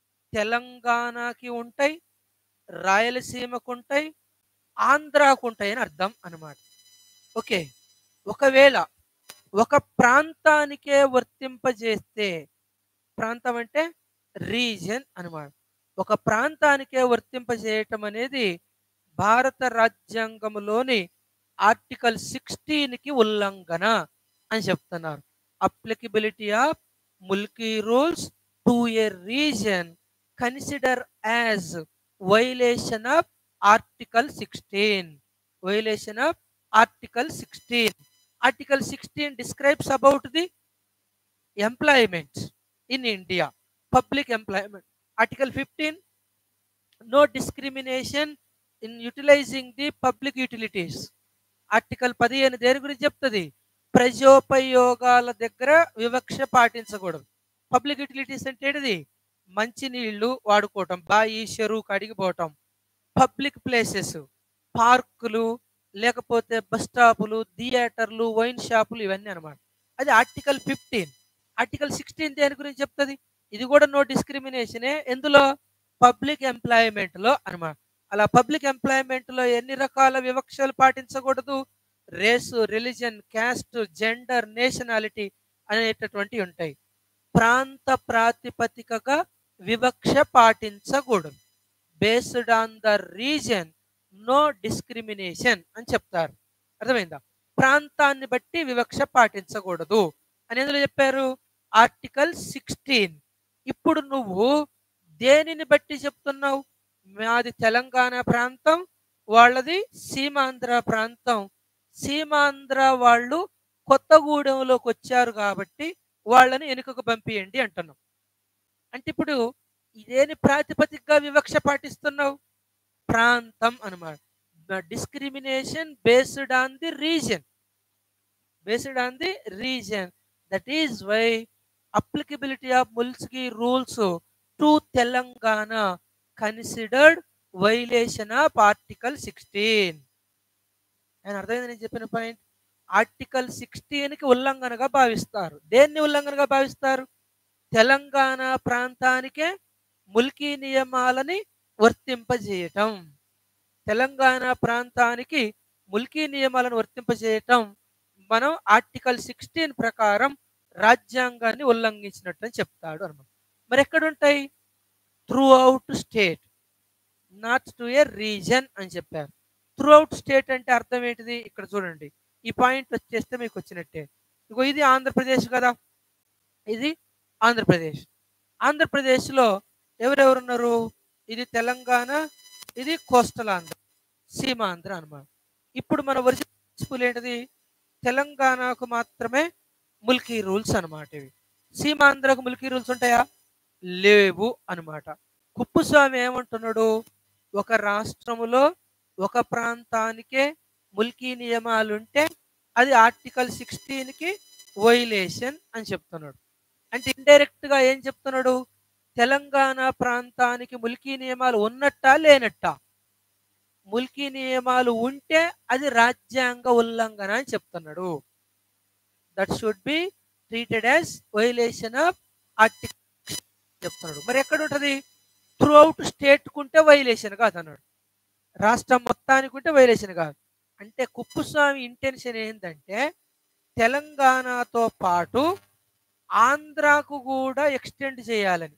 S1: తెలంగాణకి ఉంటాయి రాయలసీమకు ఉంటాయి ఆంధ్రాకు ఉంటాయి అని అర్థం అన్నమాట ఓకే ఒకవేళ ఒక ప్రాంతానికే వర్తింపజేస్తే ప్రాంతం అంటే రీజన్ అన్నమాట ఒక ప్రాంతానికే వర్తింపజేయటం అనేది భారత రాజ్యాంగంలోని ఆర్టికల్ సిక్స్టీన్కి ఉల్లంఘన అని చెప్తున్నారు applicability of Mulki rules to a region consider as violation of article sixteen violation of article sixteen article sixteen describes about the employment in India public employment article fifteen no discrimination in utilising the public utilities article పదిహేను దేని గురించి చెప్తుంది ప్రజోపయోగాల దగ్గర వివక్ష పాటించకూడదు public utilities అంటే ఏంటిది మంచినీళ్లు వాడుకోవటం బాయి చెరువు కడిగిపోవటం పబ్లిక్ ప్లేసెస్ పార్కులు లేకపోతే బస్ స్టాపులు థియేటర్లు వైన్ షాపులు ఇవన్నీ అన్నమాట అది ఆర్టికల్ ఫిఫ్టీన్ ఆర్టికల్ సిక్స్టీన్ దేని గురించి చెప్తుంది ఇది కూడా నో డిస్క్రిమినేషనే ఎందులో పబ్లిక్ ఎంప్లాయ్మెంట్ లో అన్నమాట అలా పబ్లిక్ ఎంప్లాయ్మెంట్ లో ఎన్ని రకాల వివక్షలు పాటించకూడదు race religion caste gender nationality అనేటటువంటి ఉంటాయి ప్రాంత ప్రాతిపదికగా వివక్ష పాటించకూడదు based on the region no discrimination అని చెప్తారు అర్థమైందా ప్రాంతాన్ని బట్టి వివక్ష పాటించకూడదు అని ఎందులో చెప్పారు ఆర్టికల్ సిక్స్టీన్ ఇప్పుడు నువ్వు దేనిని బట్టి చెప్తున్నావు మాది తెలంగాణ ప్రాంతం వాళ్ళది సీమాంధ్ర ప్రాంతం సీమాంధ్ర వాళ్ళు కొత్తగూడెంలోకి వచ్చారు కాబట్టి వాళ్ళని వెనుకకు పంపియండి అంటున్నాం అంటే ఇప్పుడు ఇదేని ప్రాతిపదికగా వివక్ష పాటిస్తున్నావు ప్రాంతం అన్నమాట discrimination based on the region based on the region that is why applicability of Mulki rules to Telangana considered violation of article sixteen ఆయన అర్థమైంది నేను చెప్పిన పాయింట్ ఆర్టికల్ సిక్స్టీన్కి ఉల్లంఘనగా భావిస్తారు దేన్ని ఉల్లంఘనగా భావిస్తారు తెలంగాణ ప్రాంతానికే ముల్కీ నియమాలని వర్తింపజేయటం తెలంగాణ ప్రాంతానికి ముల్కీ నియమాలను వర్తింపజేయటం మనం ఆర్టికల్ సిక్స్టీన్ ప్రకారం రాజ్యాంగాన్ని ఉల్లంఘించినట్టు అని చెప్తాడు అనమాట మరి ఎక్కడుంటాయి throughout state not to a region అని చెప్పారు త్రూ అవుట్ స్టేట్ అంటే అర్థం ఏంటిది ఇక్కడ చూడండి ఈ పాయింట్ వచ్చేస్తే మీకు వచ్చినట్టే ఇగో ఇది ఆంధ్రప్రదేశ్ కదా ఇది ఆంధ్రప్రదేశ్ ఆంధ్రప్రదేశ్లో ఎవరెవరున్నారు ఇది తెలంగాణ ఇది కోస్టల్ ఆంధ్ర సీమాంధ్ర అన్నమాట ఇప్పుడు మన ఒరిజినల్ ఏంటిది తెలంగాణకు మాత్రమే ముల్కీ రూల్స్ అన్నమాట ఇవి సీమాంధ్రకు ముల్కీ రూల్స్ ఉంటాయా లేవు అన్నమాట కుప్పుస్వామి ఏమంటున్నాడు ఒక రాష్ట్రములో ఒక ప్రాంతానికే ముల్కీ నియమాలుంటే అది ఆర్టికల్ సిక్స్టీన్కి వైలేషన్ అని చెప్తున్నాడు అంటే ఇండైరెక్ట్ గా ఏం చెప్తున్నాడు తెలంగాణ ప్రాంతానికి ముల్కీ నియమాలు ఉన్నట్టా లేనట్టా ముల్కీ నియమాలు ఉంటే అది రాజ్యాంగ ఉల్లంఘన అని చెప్తున్నాడు that should be treated as violation of article చెప్తున్నాడు మరి ఎక్కడ ఉంటది త్రూ అవుట్ స్టేట్ కుంటే వైలేషన్ కాదు అన్నాడు రాష్ట్రం మొత్తానికి ఉంటే వైలేషన్ కాదు అంటే కుప్పుస్వామి ఇంటెన్షన్ ఏంటంటే తెలంగాణతో పాటు ఆంధ్రాకు కూడా ఎక్స్టెండ్ చేయాలని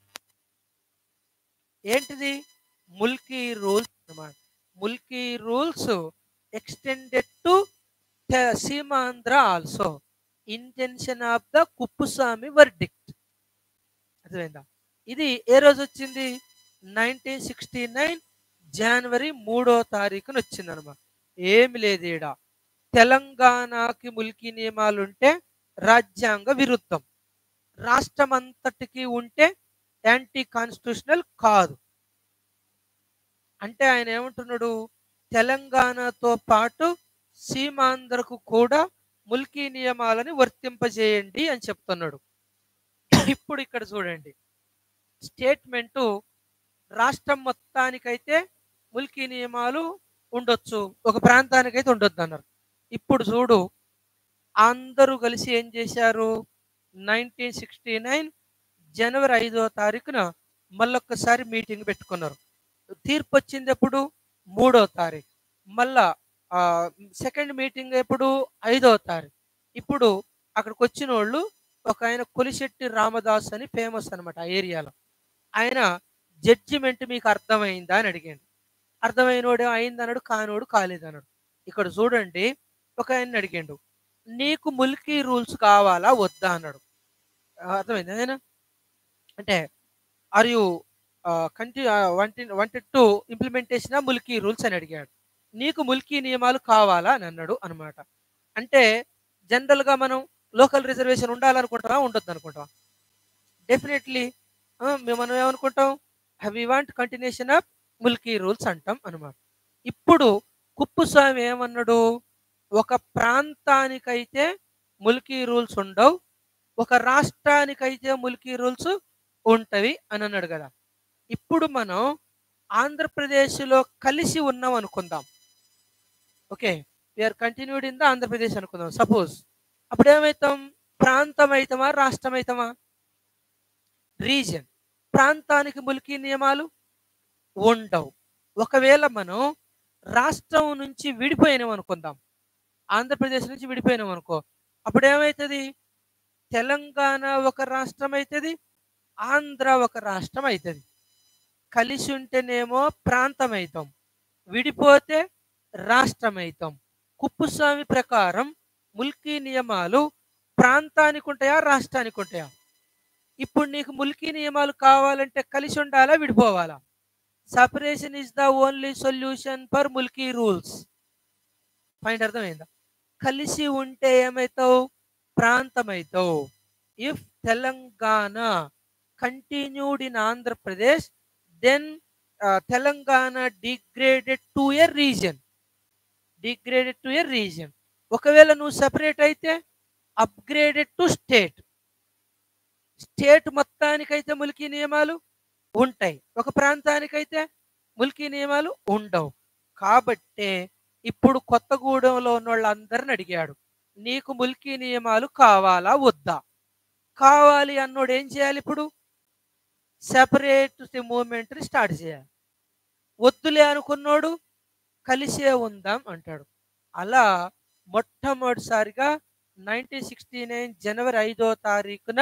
S1: ఏంటిది ముల్కీ రూల్స్ అన్నమాట Mulki rules extended to Seemandhra also intention of the Kuppuswamy verdict అర్థమైందా ఇది ఏ రోజు వచ్చింది నైన్టీన్ సిక్స్టీ నైన్ జనవరి మూడో తారీఖున వచ్చింది అనమాట ఏమి లేదు ఈడ తెలంగాణకి ముల్కీ నియమాలు ఉంటే రాజ్యాంగ విరుద్ధం రాష్ట్రం అంతటికి ఉంటే యాంటీ కాన్స్టిట్యూషనల్ కాదు అంటే ఆయన ఏమంటున్నాడు తెలంగాణతో పాటు సీమాంధ్రకు కూడా ముల్కీ నియమాలని వర్తింపజేయండి అని చెప్తున్నాడు ఇప్పుడు ఇక్కడ చూడండి స్టేట్మెంటు రాష్ట్రం మొత్తానికైతే ముల్కీ నియమాలు ఉండొచ్చు ఒక ప్రాంతానికైతే ఉండొద్దు అన్నారు ఇప్పుడు చూడు అందరూ కలిసి ఏం చేశారు నైన్టీన్ సిక్స్టీ నైన్ జనవరి ఐదో తారీఖున మళ్ళొక్కసారి మీటింగ్ పెట్టుకున్నారు తీర్పు వచ్చింది ఎప్పుడు మూడో తారీఖు మళ్ళా సెకండ్ మీటింగ్ ఎప్పుడు ఐదో తారీఖు ఇప్పుడు అక్కడికి వచ్చిన వాళ్ళు ఒక ఆయన కొలిశెట్టి రామదాస్ అని ఫేమస్ అనమాట ఆ ఏరియాలో ఆయన జడ్జిమెంట్ మీకు అర్థమైందా అని అడిగాడు అర్థమైనోడు అయింది అన్నాడు కానోడు కాలేదన్నాడు ఇక్కడ చూడండి ఒక ఆయన అడిగాడు నీకు ముల్కీ రూల్స్ కావాలా వద్దా అన్నాడు ఆ, అర్థమైంది అదేనా అంటే ఆర్ యూ కంటి వంటి wanted to implementation Mulki rules అని అడిగాడు నీకు ముల్కీ నియమాలు కావాలా అని అన్నాడు అనమాట అంటే జనరల్గా మనం లోకల్ రిజర్వేషన్ ఉండాలనుకుంటామా ఉండొద్దు అనుకుంటాం డెఫినెట్లీ మనం ఏమనుకుంటాం we want continuation of Mulki rules అంటాం అనమాట ఇప్పుడు కుప్పుస్వామి ఏమన్నాడు ఒక ప్రాంతానికైతే ముల్కీ రూల్స్ ఉండవు ఒక రాష్ట్రానికైతే ముల్కీ రూల్స్ ఉంటవి అని అన్నాడు కదా ఇప్పుడు మనం ఆంధ్రప్రదేశ్లో కలిసి ఉన్నాం అనుకుందాం okay we are continued in the Andhra Pradesh అనుకుందాం సపోజ్ అప్పుడు ఏమవుతాం ప్రాంతం అవుతామా రాష్ట్రం అవుతామా రీజన్ ప్రాంతానికి ములికి నియమాలు ఉండవు ఒకవేళ మనం రాష్ట్రం నుంచి విడిపోయినాం అనుకుందాం ఆంధ్రప్రదేశ్ నుంచి విడిపోయినాం అనుకో అప్పుడు ఏమవుతుంది తెలంగాణ ఒక రాష్ట్రం అవుతుంది ఆంధ్ర ఒక రాష్ట్రం అవుతుంది కలిసి ఉంటేనేమో ప్రాంతం అవుతాం విడిపోతే రాష్ట్రం అవుతాం కుప్పుస్వామి ప్రకారం ముల్కీ నియమాలు ప్రాంతానికి ఉంటాయా రాష్ట్రానికి ఉంటాయా ఇప్పుడు నీకు ముల్కీ నియమాలు కావాలంటే కలిసి ఉండాలా విడిపోవాలా separation is the only solution for Mulki rules point అర్థమైందా కలిసి ఉంటే ఏమవుతావు ప్రాంతం అవుతావు if Telangana continued in Andhra Pradesh then Telangana degraded to a region degraded to a region ఒకవేళ నువ్వు సెపరేట్ అయితే అప్గ్రేడెడ్ టు స్టేట్ స్టేట్ మొత్తానికైతే ములికి నియమాలు ఉంటాయి ఒక ప్రాంతానికైతే ములికి నియమాలు ఉండవు కాబట్టే ఇప్పుడు కొత్తగూడెంలో ఉన్న వాళ్ళందరిని అడిగాడు నీకు ములికి నియమాలు కావాలా వద్దా కావాలి అన్నోడు ఏం చేయాలి ఇప్పుడు సెపరేట్ మూమెంట్ స్టార్ట్ చేయాలి వద్దులే అనుకున్నోడు కలిసే ఉందాం అంటాడు అలా మొట్టమొదటిసారిగా నైన్టీన్ సిక్స్టీ నైన్ జనవరి ఐదో తారీఖున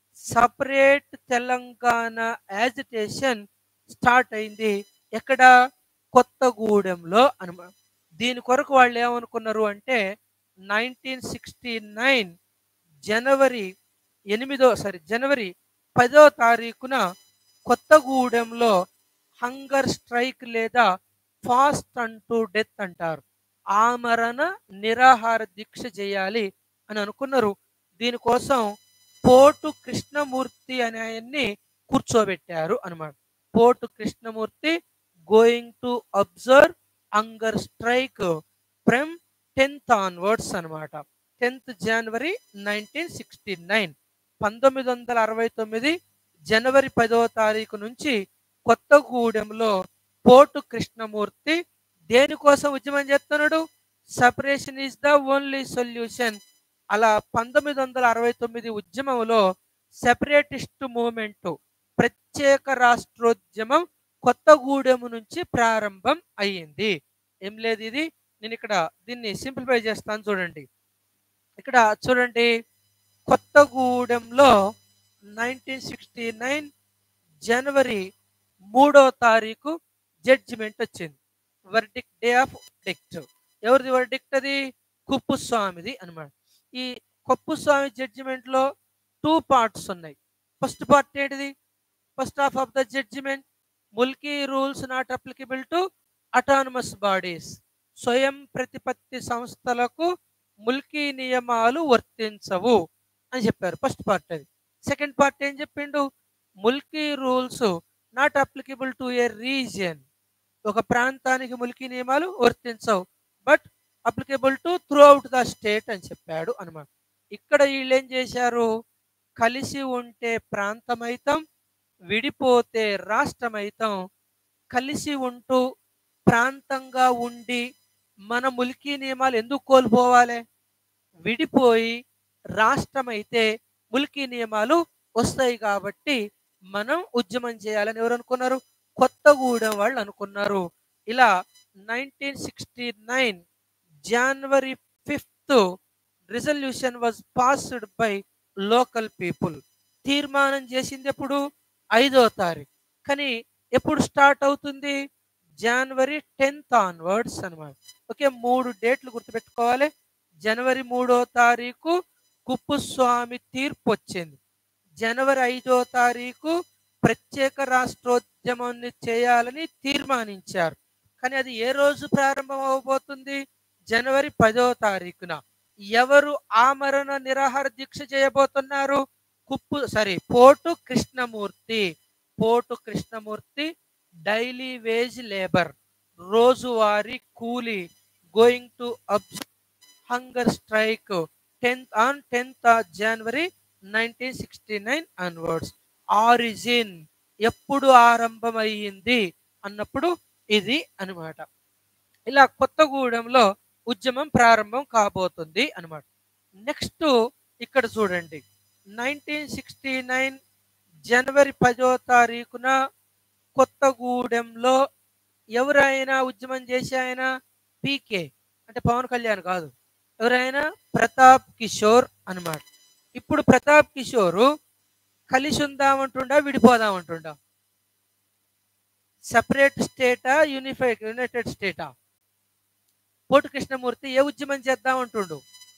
S1: సపరేట్ తెలంగాణ యాజిటేషన్ స్టార్ట్ అయింది ఎక్కడ కొత్తగూడెంలో అనమా దీని కొరకు వాళ్ళు ఏమనుకున్నారు అంటే నైన్టీన్ సిక్స్టీ నైన్ జనవరి ఎనిమిదో సారీ జనవరి పదో తారీఖున కొత్తగూడెంలో హంగర్ స్ట్రైక్ లేదా ఫాస్ట్ అంటూ డెత్ అంటారు ఆమరణ నిరాహార దీక్ష చేయాలి అని అనుకున్నారు దీనికోసం పోటు కృష్ణమూర్తి అనే ఆయన్ని కూర్చోబెట్టారు అనమాట Potu Krishnamurthy going to observe hunger strike from tenth onwards అనమాట tenth January nineteen sixty nine పంతొమ్మిది వందల అరవై తొమ్మిది జనవరి పదో తారీఖు నుంచి కొత్తగూడెంలో పోటు కృష్ణమూర్తి దేనికోసం ఉద్యమం చేస్తున్నాడు separation is the only solution అలా పంతొమ్మిది వందల అరవై తొమ్మిది ఉద్యమంలో సెపరేటిస్ట్ మూమెంట్ ప్రత్యేక రాష్ట్రోద్యమం కొత్తగూడెం నుంచి ప్రారంభం అయ్యింది ఏం లేదు ఇది నేను ఇక్కడ దీన్ని సింప్లిఫై చేస్తాను చూడండి ఇక్కడ చూడండి కొత్తగూడెంలో నైన్టీన్ సిక్స్టీ నైన్ జనవరి మూడో తారీఖు జడ్జిమెంట్ వచ్చింది వర్డిక్ట్ డే ఆఫ్ డిక్ట్ ఎవరిది వర్డిక్ట్ అది కుప్పుస్వామిది అన్నమాట ఈ కుప్పుస్వామి జడ్జిమెంట్ లో టూ పార్ట్స్ ఉన్నాయి ఫస్ట్ పార్ట్ ఏంటిది first half of the judgement Mulki rules not applicable to autonomous bodies స్వయం ప్రతిపత్తి సంస్థలకు ముల్కీ నియమాలు వర్తించవు అని చెప్పారు ఫస్ట్ పార్ట్ అది సెకండ్ పార్ట్ ఏం చెప్పిండు Mulki rules not applicable to a region ఒక ప్రాంతానికి ములికి నియమాలు వర్తించవు but applicable to throughout the state అని చెప్పాడు అనమాట ఇక్కడ వీళ్ళు ఏం చేశారు కలిసి ఉంటే ప్రాంతమైతం విడిపోతే రాష్ట్రమైతం కలిసి ఉంటూ ప్రాంతంగా ఉండి మన ములికి నియమాలు ఎందుకు కోల్పోవాలి విడిపోయి రాష్ట్రమైతే ములికి నియమాలు వస్తాయి కాబట్టి మనం ఉద్యమం చేయాలని ఎవరు అనుకున్నారు కొత్తగూడెం వాళ్ళు అనుకున్నారు ఇలా nineteen sixty nine January fifth resolution was passed by local people తీర్మానం చేసింది ఎప్పుడు ఐదో తారీఖు కానీ ఎప్పుడు స్టార్ట్ అవుతుంది జనవరి టెన్త్ ఆన్వర్డ్స్ అనమాట ఓకే మూడు డేట్లు గుర్తుపెట్టుకోవాలి జనవరి మూడో తారీఖు కుప్పుస్వామి తీర్పు వచ్చింది జనవరి ఐదో తారీఖు ప్రత్యేక రాష్ట్రోద్యమాన్ని చేయాలని తీర్మానించారు కానీ అది ఏ రోజు ప్రారంభం అవబోతుంది జనవరి పదో తారీఖున ఎవరు ఆమరణ నిరాహార దీక్ష చేయబోతున్నారు కుప్పు సారీ పోటు కృష్ణమూర్తి పోటు కృష్ణమూర్తి డైలీ వేజ్ లేబర్ రోజువారీ కూలీ going to observe hunger strike tenth on tenth January nineteen sixty nine onwards origin ఎప్పుడు ఆరంభమయ్యింది అన్నప్పుడు ఇది అన్నమాట ఇలా కొత్తగూడెంలో ఉద్యమం ప్రారంభం కాబోతుంది అన్నమాట నెక్స్ట్ ఇక్కడ చూడండి నైన్టీన్ సిక్స్టీ నైన్ జనవరి పదో తారీఖున కొత్తగూడెంలో ఎవరైనా ఉద్యమం చేసి ఆయన పీకే అంటే పవన్ కళ్యాణ్ కాదు ఎవరైనా ప్రతాప్ కిషోర్ అన్నమాట ఇప్పుడు ప్రతాప్ కిషోర్ కలిసి ఉందామంటుండా విడిపోదామంటుండా సపరేట్ స్టేటా యూనిఫైడ్ యునైటెడ్ స్టేటా పోటు కృష్ణమూర్తి ఏ ఉద్యమం చేద్దామంటుండు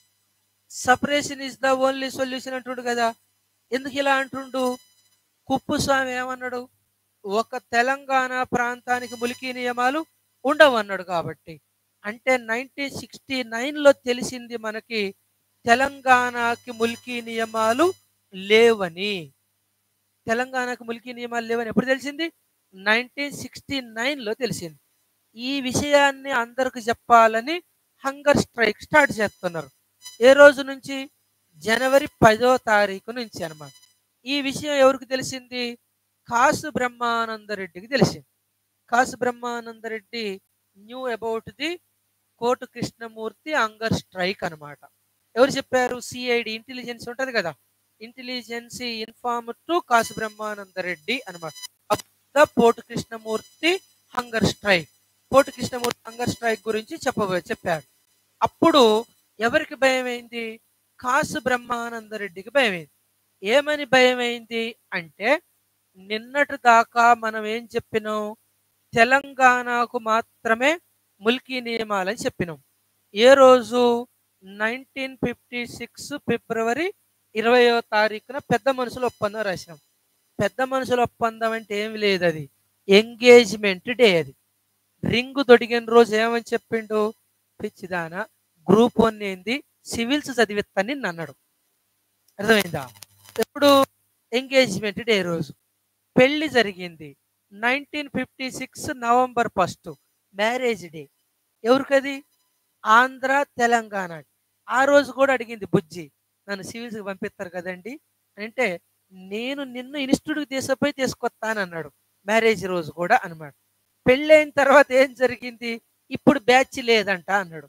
S1: separation is the only solution అంటుండు కదా ఎందుకు ఇలా అంటుండు కుప్పుస్వామి ఏమన్నాడు ఒక తెలంగాణ ప్రాంతానికి ములికి నియమాలు ఉండవు అన్నాడు కాబట్టి అంటే నైన్టీన్ సిక్స్టీ నైన్లో తెలిసింది మనకి తెలంగాణకి ములికి నియమాలు లేవని తెలంగాణకు ములికి నియమాలు లేవని ఎప్పుడు తెలిసింది నైన్టీన్ సిక్స్టీ నైన్లో తెలిసింది ఈ విషయాన్ని అందరికి చెప్పాలని హంగర్ స్ట్రైక్ స్టార్ట్ చేస్తున్నారు ఏ రోజు నుంచి జనవరి పదో తారీఖు నుంచి అన్నమాట ఈ విషయం ఎవరికి తెలిసింది కాసు బ్రహ్మానందరెడ్డికి తెలిసింది Kasu Brahmananda Reddy knew about the Potu Krishnamurthy hunger strike అన్నమాట ఎవరు చెప్పారు సిఐడి ఇంటెలిజెన్స్ ఉంటది కదా intelligence inform to Kasu Brahmananda Reddy అనమాట ద పోటు కృష్ణమూర్తి హంగర్ స్ట్రైక్ పోటు కృష్ణమూర్తి హంగర్ స్ట్రైక్ గురించి చెప్పబో చెప్పాడు అప్పుడు ఎవరికి భయమైంది కాసు బ్రహ్మానందరెడ్డికి భయమైంది ఏమని భయమైంది అంటే నిన్నటి దాకా మనం ఏం చెప్పినాం తెలంగాణకు మాత్రమే ముల్కీ నియమాలని చెప్పినాం ఏ రోజు నైన్టీన్ ఫిఫ్టీ సిక్స్ ఫిబ్రవరి ఇరవయో తారీఖున పెద్ద మనుషుల ఒప్పందం రాసినాం పెద్ద మనుషుల ఒప్పందం అంటే ఏమి లేదు అది ఎంగేజ్మెంట్ డే అది రింగ్ దొడిగిన రోజు ఏమని చెప్పిండు పిచ్చిదాన గ్రూప్ వన్ ఏంది సివిల్స్ చదివిస్తాను అన్నాడు అర్థమైందా ఎప్పుడు ఎంగేజ్మెంట్ డే రోజు పెళ్లి జరిగింది nineteen fifty six November first marriage day ఎవరికది ఆంధ్ర తెలంగాణ ఆ రోజు కూడా అడిగింది బుజ్జి నన్ను సివిల్స్కి పంపిస్తారు కదండి అంటే నేను నిన్ను ఇన్స్టిట్యూట్కి తీసుకుపోయి తీసుకొస్తానన్నాడు మ్యారేజ్ రోజు కూడా అన్నమాట పెళ్ళైన తర్వాత ఏం జరిగింది ఇప్పుడు బ్యాచ్ లేదంట అన్నాడు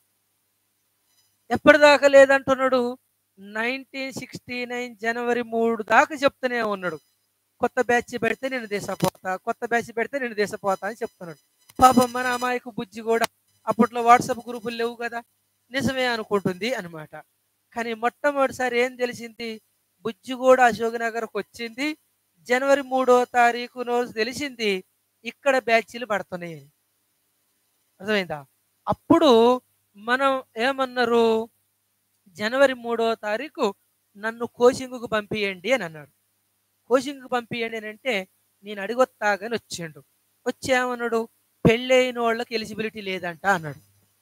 S1: ఎప్పటిదాకా లేదంటున్నాడు నైన్టీన్ సిక్స్టీ నైన్ జనవరి మూడు దాకా చెప్తూనే ఉన్నాడు కొత్త బ్యాచ్ పెడితే నేను దేశపోతా కొత్త బ్యాచ్ పెడితే నేను దేశపోతా అని చెప్తున్నాడు పాపం మన అమాయకు బుజ్జి కూడా అప్పట్లో వాట్సాప్ గ్రూపులు లేవు కదా నిజమే అనుకుంటుంది అనమాట కానీ మొట్టమొదటిసారి ఏం తెలిసింది బుజ్జి కూడా అశోక్ నగర్కి వచ్చింది జనవరి మూడో తారీఖు రోజు తెలిసింది ఇక్కడ బ్యాచ్లు పడుతున్నాయి అని. అర్థమైందా అప్పుడు మనం ఏమన్నారు జనవరి మూడో తారీఖు నన్ను కోచింగ్కు పంపియండి అని అన్నాడు కోచింగ్కి పంపియండి అని అంటే నేను అడిగొత్తాగని వచ్చిండు వచ్చేమన్నాడు పెళ్ళైన వాళ్ళకి ఎలిజిబిలిటీ లేదంట అన్నాడు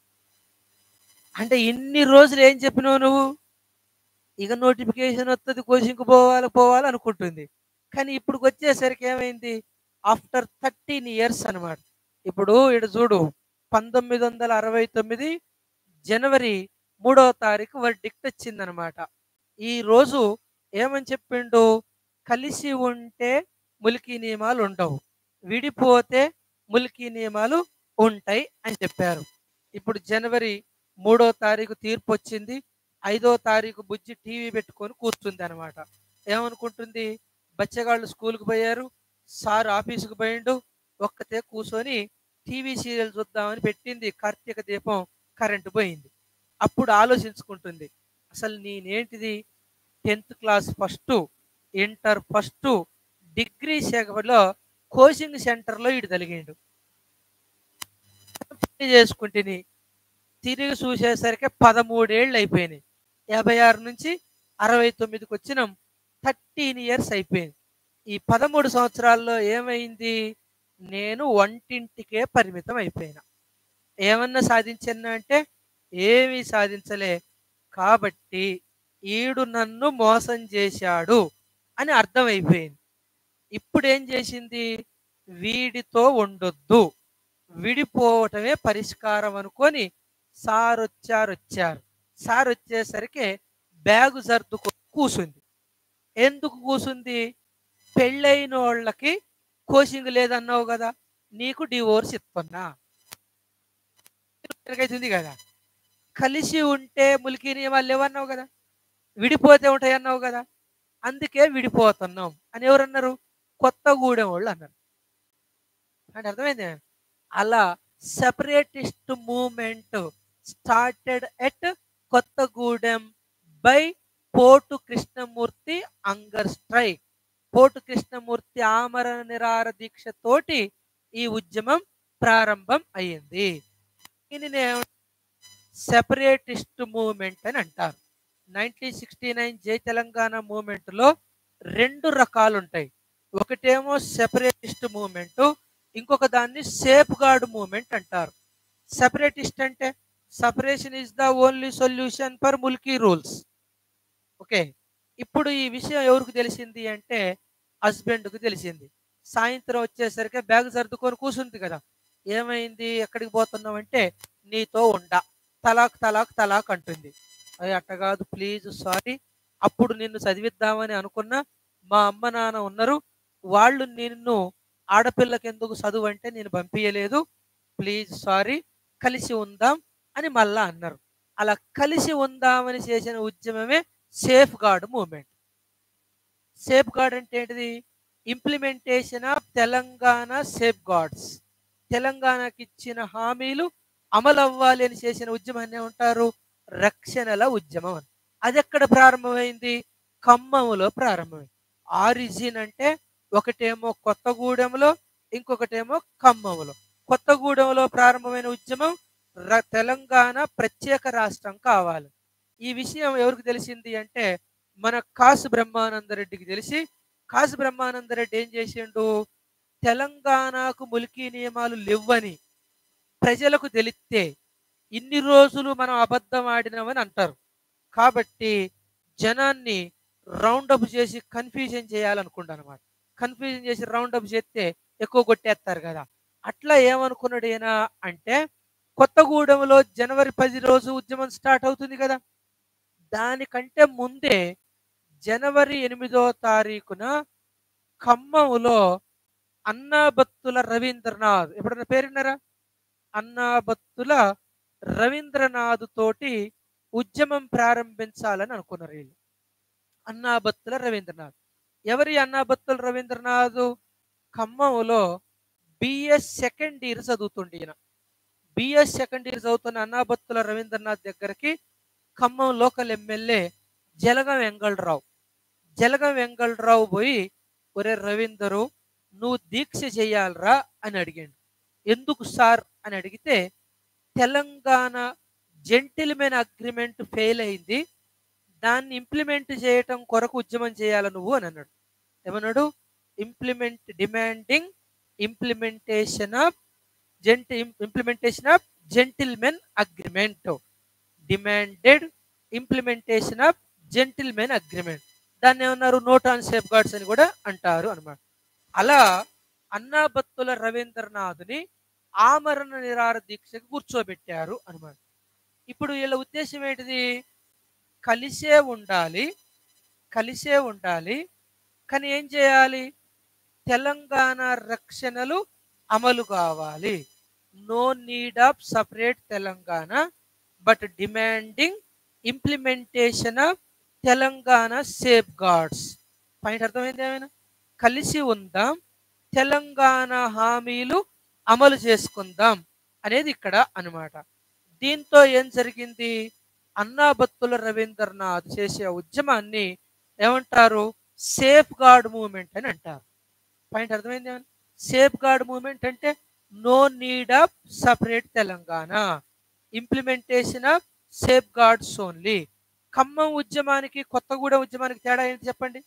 S1: అంటే ఇన్ని రోజులు ఏం చెప్పినావు నువ్వు ఇక నోటిఫికేషన్ వస్తుంది కోచింగ్కి పోవాలి పోవాలి అనుకుంటుంది కానీ ఇప్పుడు వచ్చేసరికి ఏమైంది ఆఫ్టర్ థర్టీన్ ఇయర్స్ అన్నమాట ఇప్పుడు ఇటు చూడు పంతొమ్మిది వందల అరవై తొమ్మిది జనవరి మూడవ తారీఖు వర్డిక్ట్ వచ్చిందనమాట ఈ రోజు ఏమని చెప్పిండు కలిసి ఉంటే ములికి నియమాలు ఉండవు విడిపోతే ములికి నియమాలు ఉంటాయి అని చెప్పారు ఇప్పుడు జనవరి మూడో తారీఖు తీర్పు వచ్చింది ఐదో తారీఖు బుజ్జి టీవీ పెట్టుకొని కూర్చుంది అనమాట ఏమనుకుంటుంది బచ్చగాళ్ళు స్కూల్కి పోయారు సార్ ఆఫీసుకు పోయిండు ఒక్కతే కూర్చొని టీవీ సీరియల్ చూద్దామని పెట్టింది కార్తీక దీపం కరెంటు పోయింది అప్పుడు ఆలోచించుకుంటుంది అసలు నేనేంటిది tenth class first inter first degree సెగలో కోచింగ్ సెంటర్లో ఇటు తలిగిండు పెళ్లి చేసుకుంటుని తిరిగి చూసేసరికి పదమూడేళ్ళు అయిపోయినాయి యాభై ఆరు నుంచి అరవై తొమ్మిదికి వచ్చినాం థర్టీన్ ఇయర్స్ అయిపోయింది ఈ పదమూడు సంవత్సరాల్లో ఏమైంది నేను వంటింటికే పరిమితం అయిపోయినా ఏమన్నా సాధించన్నా అంటే ఏమీ సాధించలే కాబట్టి ఈడు నన్ను మోసం చేశాడు అని అర్థమైపోయింది ఇప్పుడు ఏం చేసింది వీడితో ఉండొద్దు విడిపోవటమే పరిష్కారం అనుకొని సార్ వచ్చారు వచ్చారు సార్ వచ్చేసరికి బ్యాగు సర్దుకు కూసుంది ఎందుకు కూసుంది పెళ్ళైన వాళ్ళకి కోచింగ్ లేదన్నావు కదా నీకు డివోర్స్ ఇస్తున్నా ఉంది కదా కలిసి ఉంటే ములికి నియమాలు లేవన్నావు కదా విడిపోతే ఉంటాయి అన్నావు కదా అందుకే విడిపోతున్నాం అని ఎవరన్నారు కొత్తగూడెం వాళ్ళు అన్నారు అంటే అర్థమైంది అలా separatist movement started at Kothagudem by Potu Krishnamurthy hunger strike పోటు కృష్ణమూర్తి ఆమరణ నిరార దీక్ష తోటి ఈ ఉద్యమం ప్రారంభం అయ్యింది దీనినే సెపరేటిస్ట్ మూమెంట్ అని అంటారు nineteen sixty nine Jai Telangana మూమెంట్లో రెండు రకాలు ఉంటాయి ఒకటేమో సెపరేటిస్ట్ మూమెంట్ ఇంకొక దాన్ని సేఫ్ గార్డ్ మూమెంట్ అంటారు సెపరేటిస్ట్ అంటే separation is the only solution for Mulki rules okay ఇప్పుడు ఈ విషయం ఎవరికి తెలిసింది అంటే హస్బెండ్కు తెలిసింది సాయంత్రం వచ్చేసరికి బ్యాగ్ సర్దుకొని కూర్చుంది కదా ఏమైంది ఎక్కడికి పోతున్నావు అంటే నీతో ఉండ తలాక్ తలాక్ తలాక్ అంటుంది అది అట్ట కాదు ప్లీజ్ సారీ అప్పుడు నిన్ను చదివిద్దామని అనుకున్నా మా అమ్మ నాన్న ఉన్నారు వాళ్ళు నిన్ను ఆడపిల్లకి ఎందుకు చదువు అంటే నేను పంపించలేదు ప్లీజ్ సారీ కలిసి ఉందాం అని మళ్ళా అన్నారు అలా కలిసి ఉందామని చేసిన ఉద్యమమే safeguard movement safeguard అంటే ఏంటిది implementation of Telangana safeguards తెలంగాణకి ఇచ్చిన హామీలు అమలు అవ్వాలి అని చేసిన ఉద్యమాన్ని ఉంటారు రక్షణల ఉద్యమం అని అది ఎక్కడ ప్రారంభమైంది ఖమ్మంలో ప్రారంభమైంది ఆరిజిన్ అంటే ఒకటేమో కొత్తగూడెంలో ఇంకొకటేమో ఖమ్మంలో కొత్తగూడెంలో ప్రారంభమైన ఉద్యమం ర- తెలంగాణ ప్రత్యేక రాష్ట్రం కావాలి ఈ విషయం ఎవరికి తెలిసింది అంటే మన కాసు బ్రహ్మానందరెడ్డికి తెలిసి కాసు బ్రహ్మానందరెడ్డి ఏం చేసిండు తెలంగాణకు ములికీ నియమాలు లేవని ప్రజలకు తెలిస్తే ఇన్ని రోజులు మనం అబద్ధం ఆడినామని అంటారు కాబట్టి జనాన్ని రౌండప్ చేసి కన్ఫ్యూజన్ చేయాలనుకుంటా అనమాట కన్ఫ్యూజన్ చేసి రౌండప్ చేస్తే ఎక్కువ కొట్టేస్తారు కదా అట్లా ఏమనుకున్నాడు ఈయన అంటే కొత్తగూడెంలో జనవరి పది రోజు ఉద్యమం స్టార్ట్ అవుతుంది కదా దానికంటే ముందే జనవరి ఎనిమిదో తారీఖున ఖమ్మంలో అన్నాబత్తుల రవీంద్రనాథ్ ఎప్పుడన్నా పేరున్నారా అన్నాబత్తుల రవీంద్రనాథ్ తోటి ఉద్యమం ప్రారంభించాలని అనుకున్నారు వీళ్ళు అన్నాబత్తుల రవీంద్రనాథ్ ఎవరి అన్నాబత్తుల రవీంద్రనాథ్ ఖమ్మంలో బిఎస్ సెకండ్ ఇయర్ చదువుతుండే ఈయన బిఎస్ సెకండ్ ఇయర్ చదువుతున్న అన్నాబత్తుల రవీంద్రనాథ్ దగ్గరికి ఖమ్మం లోకల్ ఎమ్మెల్యే జలగం వెంగళరావు జలగం వెంగళరావు పోయి ఒరే రవీందరు నువ్వు దీక్ష చేయాలరా అని అడిగాడు ఎందుకు సార్ అని అడిగితే తెలంగాణ జెంటిల్మెన్ అగ్రిమెంట్ ఫెయిల్ అయింది దాన్ని ఇంప్లిమెంట్ చేయటం కొరకు ఉద్యమం చేయాలి నువ్వు అని అన్నాడు ఏమన్నాడు implement demanding implementation of gentle implementation of gentlemen agreement demanded implementation of gentlemen agreement దాన్ని ఏమన్నారు నోట్ ఆన్ సేఫ్ గార్డ్స్ అని కూడా అంటారు అన్నమాట అలా అన్నాబత్తుల రవీంద్రనాథ్ని ఆమరణ నిరార దీక్షకు కూర్చోబెట్టారు అనమాట ఇప్పుడు వీళ్ళ ఉద్దేశం ఏంటిది కలిసే ఉండాలి కలిసే ఉండాలి కానీ ఏం చేయాలి తెలంగాణ రక్షణలు అమలు కావాలి no need of separate Telangana but demanding implementation of Telangana safeguards point అర్థమైంది ఏమైనా కలిసి ఉందాం తెలంగాణ హామీలు అమలు చేసుకుందాం అనేది ఇక్కడ అన్నమాట దీంతో ఏం జరిగింది అన్నాబత్తుల రవీంద్రనాథ్ చేసే ఉద్యమాన్ని ఏమంటారు సేఫ్ గార్డ్ మూవ్మెంట్ అని అంటారు పాయింట్ అర్థమైంది ఏమైనా సేఫ్ గార్డ్ మూవ్మెంట్ అంటే no need of separate Telangana implementation of safeguards only Khammam ఉద్యమానికి కొత్తగూడెం ఉద్యమానికి తేడా ఏంటి చెప్పండి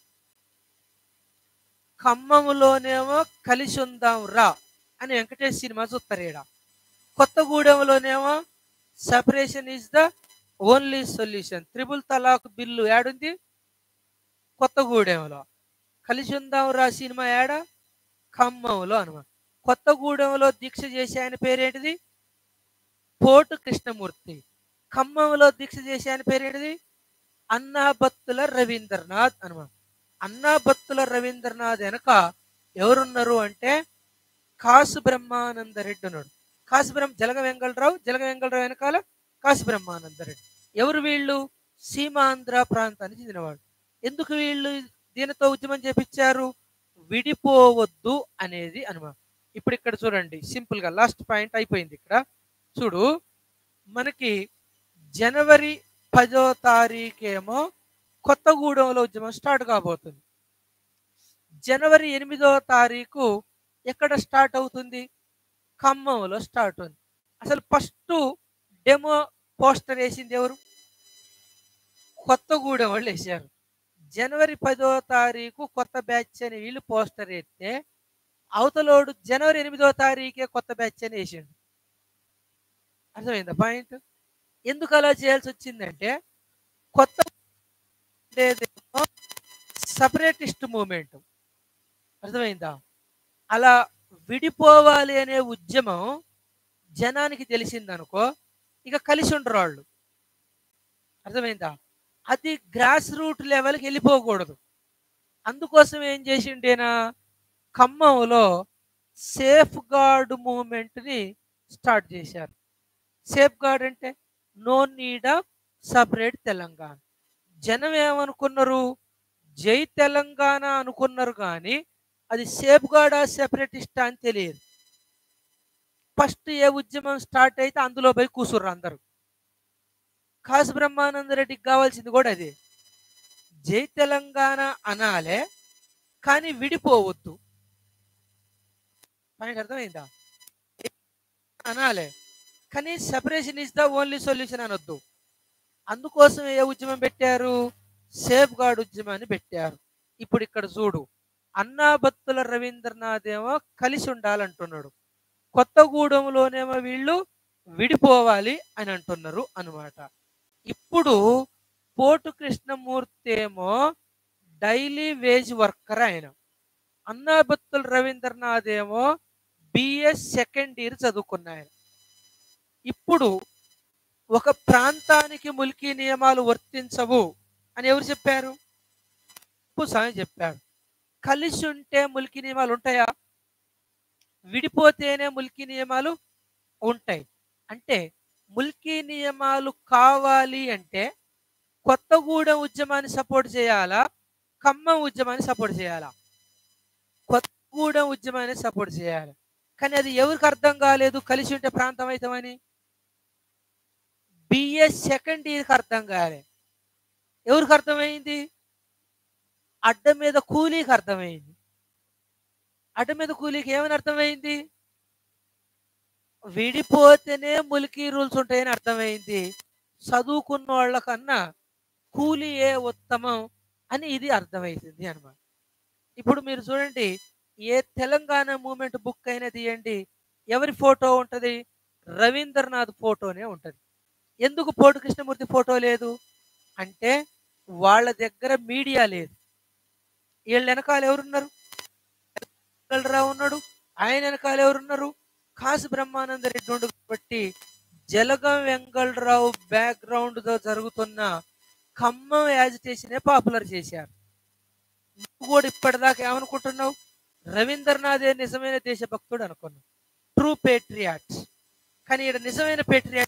S1: ఖమ్మంలోనేమో కలిసి ఉందాం రా అని వెంకటేష్ సినిమా చూస్తారేడ కొత్తగూడెంలోనేమో separation is the only solution triple talaq bill ఏడుంది కొత్తగూడెంలో కలిసి ఉందాం రా సినిమా ఏడ ఖమ్మంలో అనమాట కొత్తగూడెంలో దీక్ష చేసే ఆయన పేరేంటిది పోటు కృష్ణమూర్తి ఖమ్మంలో దీక్ష చేసే ఆయన పేరేంటిది అన్నాబత్తుల రవీంద్రనాథ్ అనమాట అన్నాబత్తుల రవీంద్రనాథ్ వెనక ఎవరున్నారు అంటే కాసు బ్రహ్మానంద రెడ్డి ఉన్నాడు కాసు బ్రహ్మ జలగ వెంగళరావు జలగ వెంగళరావు వెనకాల కాసు బ్రహ్మానంద రెడ్డి ఎవరు వీళ్ళు సీమాంధ్ర ప్రాంతానికి చెందినవాడు ఎందుకు వీళ్ళు దీనితో ఉద్యమం చేపించారు విడిపోవద్దు అనేది అనమాట ఇప్పుడు ఇక్కడ చూడండి సింపుల్ గా లాస్ట్ పాయింట్ అయిపోయింది ఇక్కడ చూడు మనకి జనవరి పదో తారీఖేమో కొత్తగూడెంలో ఉద్యమం స్టార్ట్ కాబోతుంది జనవరి ఎనిమిదో తారీఖు ఎక్కడ స్టార్ట్ అవుతుంది ఖమ్మంలో స్టార్ట్ అవుతుంది అసలు ఫస్ట్ డెమో పోస్టర్ వేసింది ఎవరు కొత్తగూడెం వాళ్ళు వేసారు జనవరి పదో తారీఖు కొత్త బ్యాచ్ అని వీళ్ళు పోస్టర్ ఎత్తే అవతలోడు జనవరి ఎనిమిదో తారీఖే కొత్త బ్యాచ్ అని వేసిండు అర్థమైందా పాయింట్ ఎందుకు అలా చేయాల్సి వచ్చిందంటే కొత్త ఉండేదేమో సపరేటిస్ట్ మూమెంట్ అర్థమైందా అలా విడిపోవాలి అనే ఉద్యమం జనానికి తెలిసిందనుకో ఇక కలిసి ఉండరు వాళ్ళు అర్థమైందా అది గ్రాస్ రూట్ లెవెల్కి వెళ్ళిపోకూడదు అందుకోసం ఏం చేసిండేనా ఖమ్మంలో సేఫ్ గార్డ్ మూమెంట్ని స్టార్ట్ చేశారు సేఫ్ గార్డ్ అంటే no need of separate Telangana జనం ఏమనుకున్నారు జై తెలంగాణ అనుకున్నారు కానీ అది సేఫ్ గార్డా సెపరేటిస్టా అని తెలియదు ఫస్ట్ ఏ ఉద్యమం స్టార్ట్ అయితే అందులో పోయి కూసుర్రు అందరూ కాసు బ్రహ్మానంద రెడ్డికి కావాల్సింది కూడా అదే జై తెలంగాణ అనాలే కానీ విడిపోవద్దు మనకి అర్థమైందా అనాలే కానీ separation is the only solution అనొద్దు అందుకోసం ఏ ఉద్యమం పెట్టారు సేఫ్ గార్డ్ ఉద్యమాన్ని పెట్టారు ఇప్పుడు ఇక్కడ చూడు అన్నాబత్తుల రవీంద్రనాథ్ ఏమో కలిసి ఉండాలంటున్నాడు కొత్తగూడెంలోనేమో వీళ్ళు విడిపోవాలి అని అంటున్నారు అన్నమాట ఇప్పుడు పోటు కృష్ణమూర్తి ఏమో డైలీ వేజ్ వర్కర్ ఆయన అన్నాబత్తుల రవీంద్రనాథ్ ఏమో బిఎస్ సెకండ్ ఇయర్ చదువుకున్న ఆయన ఇప్పుడు ఒక ప్రాంతానికి ములికి నియమాలు వర్తించవు అని ఎవరు చెప్పారు ఉప్పు స్వామి చెప్పాడు కలిసి ఉంటే ములికి నియమాలు ఉంటాయా విడిపోతేనే ములికి నియమాలు ఉంటాయి అంటే ముల్కీ నియమాలు కావాలి అంటే కొత్తగూడెం ఉద్యమాన్ని సపోర్ట్ చేయాలా ఖమ్మం ఉద్యమాన్ని సపోర్ట్ చేయాలా కొత్తగూడెం ఉద్యమాన్ని సపోర్ట్ చేయాలి కానీ అది ఎవరికి అర్థం కాలేదు కలిసి ఉంటే ప్రాంతం అవుతామని బిఎస్ సెకండ్ ఇయర్కి అర్థం కాలే ఎవరికి అర్థమైంది అడ్డ మీద కూలీకి అర్థమైంది అడ్డ మీద కూలీకి ఏమని అర్థమైంది విడిపోతేనే ములికి రూల్స్ ఉంటాయని అర్థమైంది చదువుకున్న వాళ్ళకన్నా కూలీ ఏ ఉత్తమం అని ఇది అర్థమవుతుంది అన్నమాట ఇప్పుడు మీరు చూడండి ఏ తెలంగాణ మూమెంట్ బుక్ అయినా తీయండి ఎవరి ఫోటో ఉంటుంది రవీంద్రనాథ్ ఫోటోనే ఉంటుంది ఎందుకు పోటు కృష్ణమూర్తి ఫోటో లేదు అంటే వాళ్ళ దగ్గర మీడియా లేదు వీళ్ళ వెనకాల ఎవరున్నారు రావు ఉన్నాడు ఆయన వెనకాల ఎవరున్నారు కాసు బ్రహ్మానంద రెడ్డి ఉండు కాబట్టి జలగం వెంగళరావు బ్యాక్గ్రౌండ్ తో జరుగుతున్న ఖమ్మం యాజిటేషనే పాపులర్ చేశారు నువ్వు కూడా ఇప్పటిదాకా ఏమనుకుంటున్నావు రవీంద్రనాథే నిజమైన దేశభక్తుడు అనుకున్నావు ట్రూ పేట్రియాట్ కానీ ఇక్కడ నిజమైన పేట్రియాట్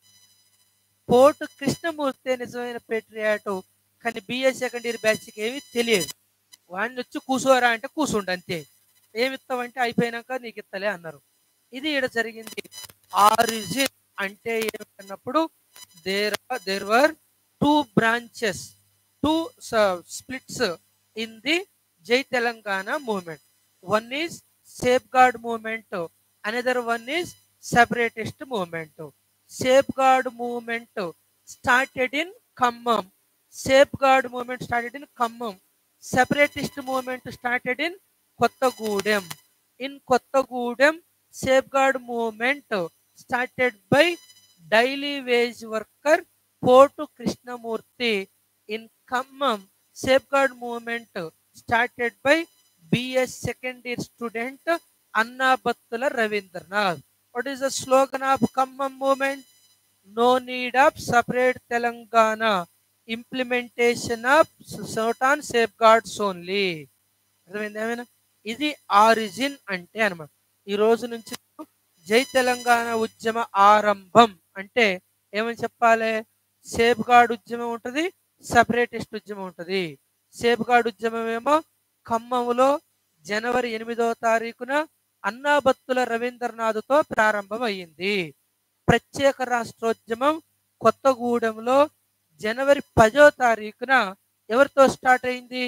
S1: పోర్టు కృష్ణమూర్తి నిజమైన పేట్రియాట్ కానీ బిఎస్ సెకండ్ ఇయర్ బ్యాచ్కి ఏమీ తెలియదు వాడిని వచ్చి కూసోరా అంటే కూసుండు అంతే ఏమి ఇస్తావంటే అయిపోయినాక నీకు ఇస్తలే అన్నారు ఇది ఇక్కడ జరిగింది ఆరిజిన్ అంటే ఏమన్నప్పుడు there there were two branches two splits in the Jai Telangana movement one is safeguard movement another one is separatist movement safeguard movement started in Khammam safeguard movement started in Khammam separatist movement started in Kothagudem in Kothagudem safeguard movement started by daily wage worker Potu Krishnamurthy in Khammam safeguard movement started by BS second year student Annabattula Ravindranath what is the slogan of Khammam movement no need of separate Telangana implementation of సోటాన్ safeguards only అర్థమైంది ఏమైనా ఇది origin అంటే అనమాట ఈ రోజు నుంచి జై తెలంగాణ ఉద్యమ ఆరంభం అంటే ఏమని చెప్పాలి సేఫ్ గార్డ్ ఉద్యమం ఉంటుంది సపరేటిస్ట్ ఉద్యమం ఉంటుంది సేఫ్ గార్డ్ ఉద్యమం ఏమో ఖమ్మంలో జనవరి ఎనిమిదవ తారీఖున అన్నాబత్తుల రవీంద్రనాథ్తో ప్రారంభం అయ్యింది ప్రత్యేక రాష్ట్రోద్యమం కొత్తగూడెంలో జనవరి పదో తారీఖున ఎవరితో స్టార్ట్ అయింది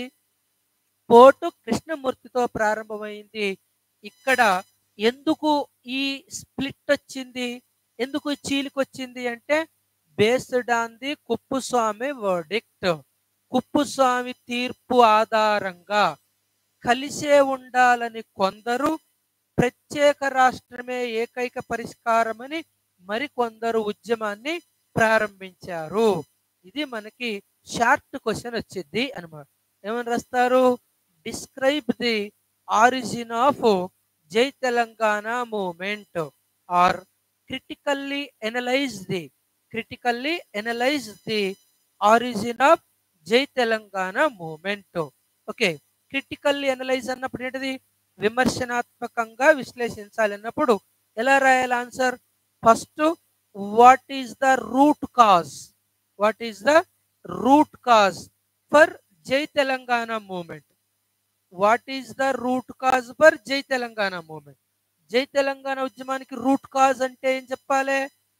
S1: పోటు కృష్ణమూర్తితో ప్రారంభమైంది ఇక్కడ ఎందుకు ఈ స్ప్లిట్ వచ్చింది ఎందుకు ఈ చీలిక వచ్చింది అంటే based on the Kuppuswamy verdict Kuppuswamy తీర్పు ఆధారంగా కలిసే ఉండాలని కొందరు ప్రత్యేక రాష్ట్రమే ఏకైక పరిష్కారమని మరికొందరు ఉద్యమాన్ని ప్రారంభించారు ఇది మనకి షార్ట్ క్వశ్చన్ వచ్చింది అనమాట ఏమని రాస్తారు describe the origin of Jai Telangana movement or critically analyse the critically analyse the origin of Jai Telangana movement okay critically analyse అన్నప్పుడు ఏంటిది విమర్శనాత్మకంగా విశ్లేషించాలి అన్నప్పుడు ఎలా రాయాలి answer first what is the root cause what is the root cause for Jai Telangana movement what is the root cause for Jai Telangana moment జై తెలంగాణ ఉద్యమానికి root cause అంటే ఏం చెప్పాలి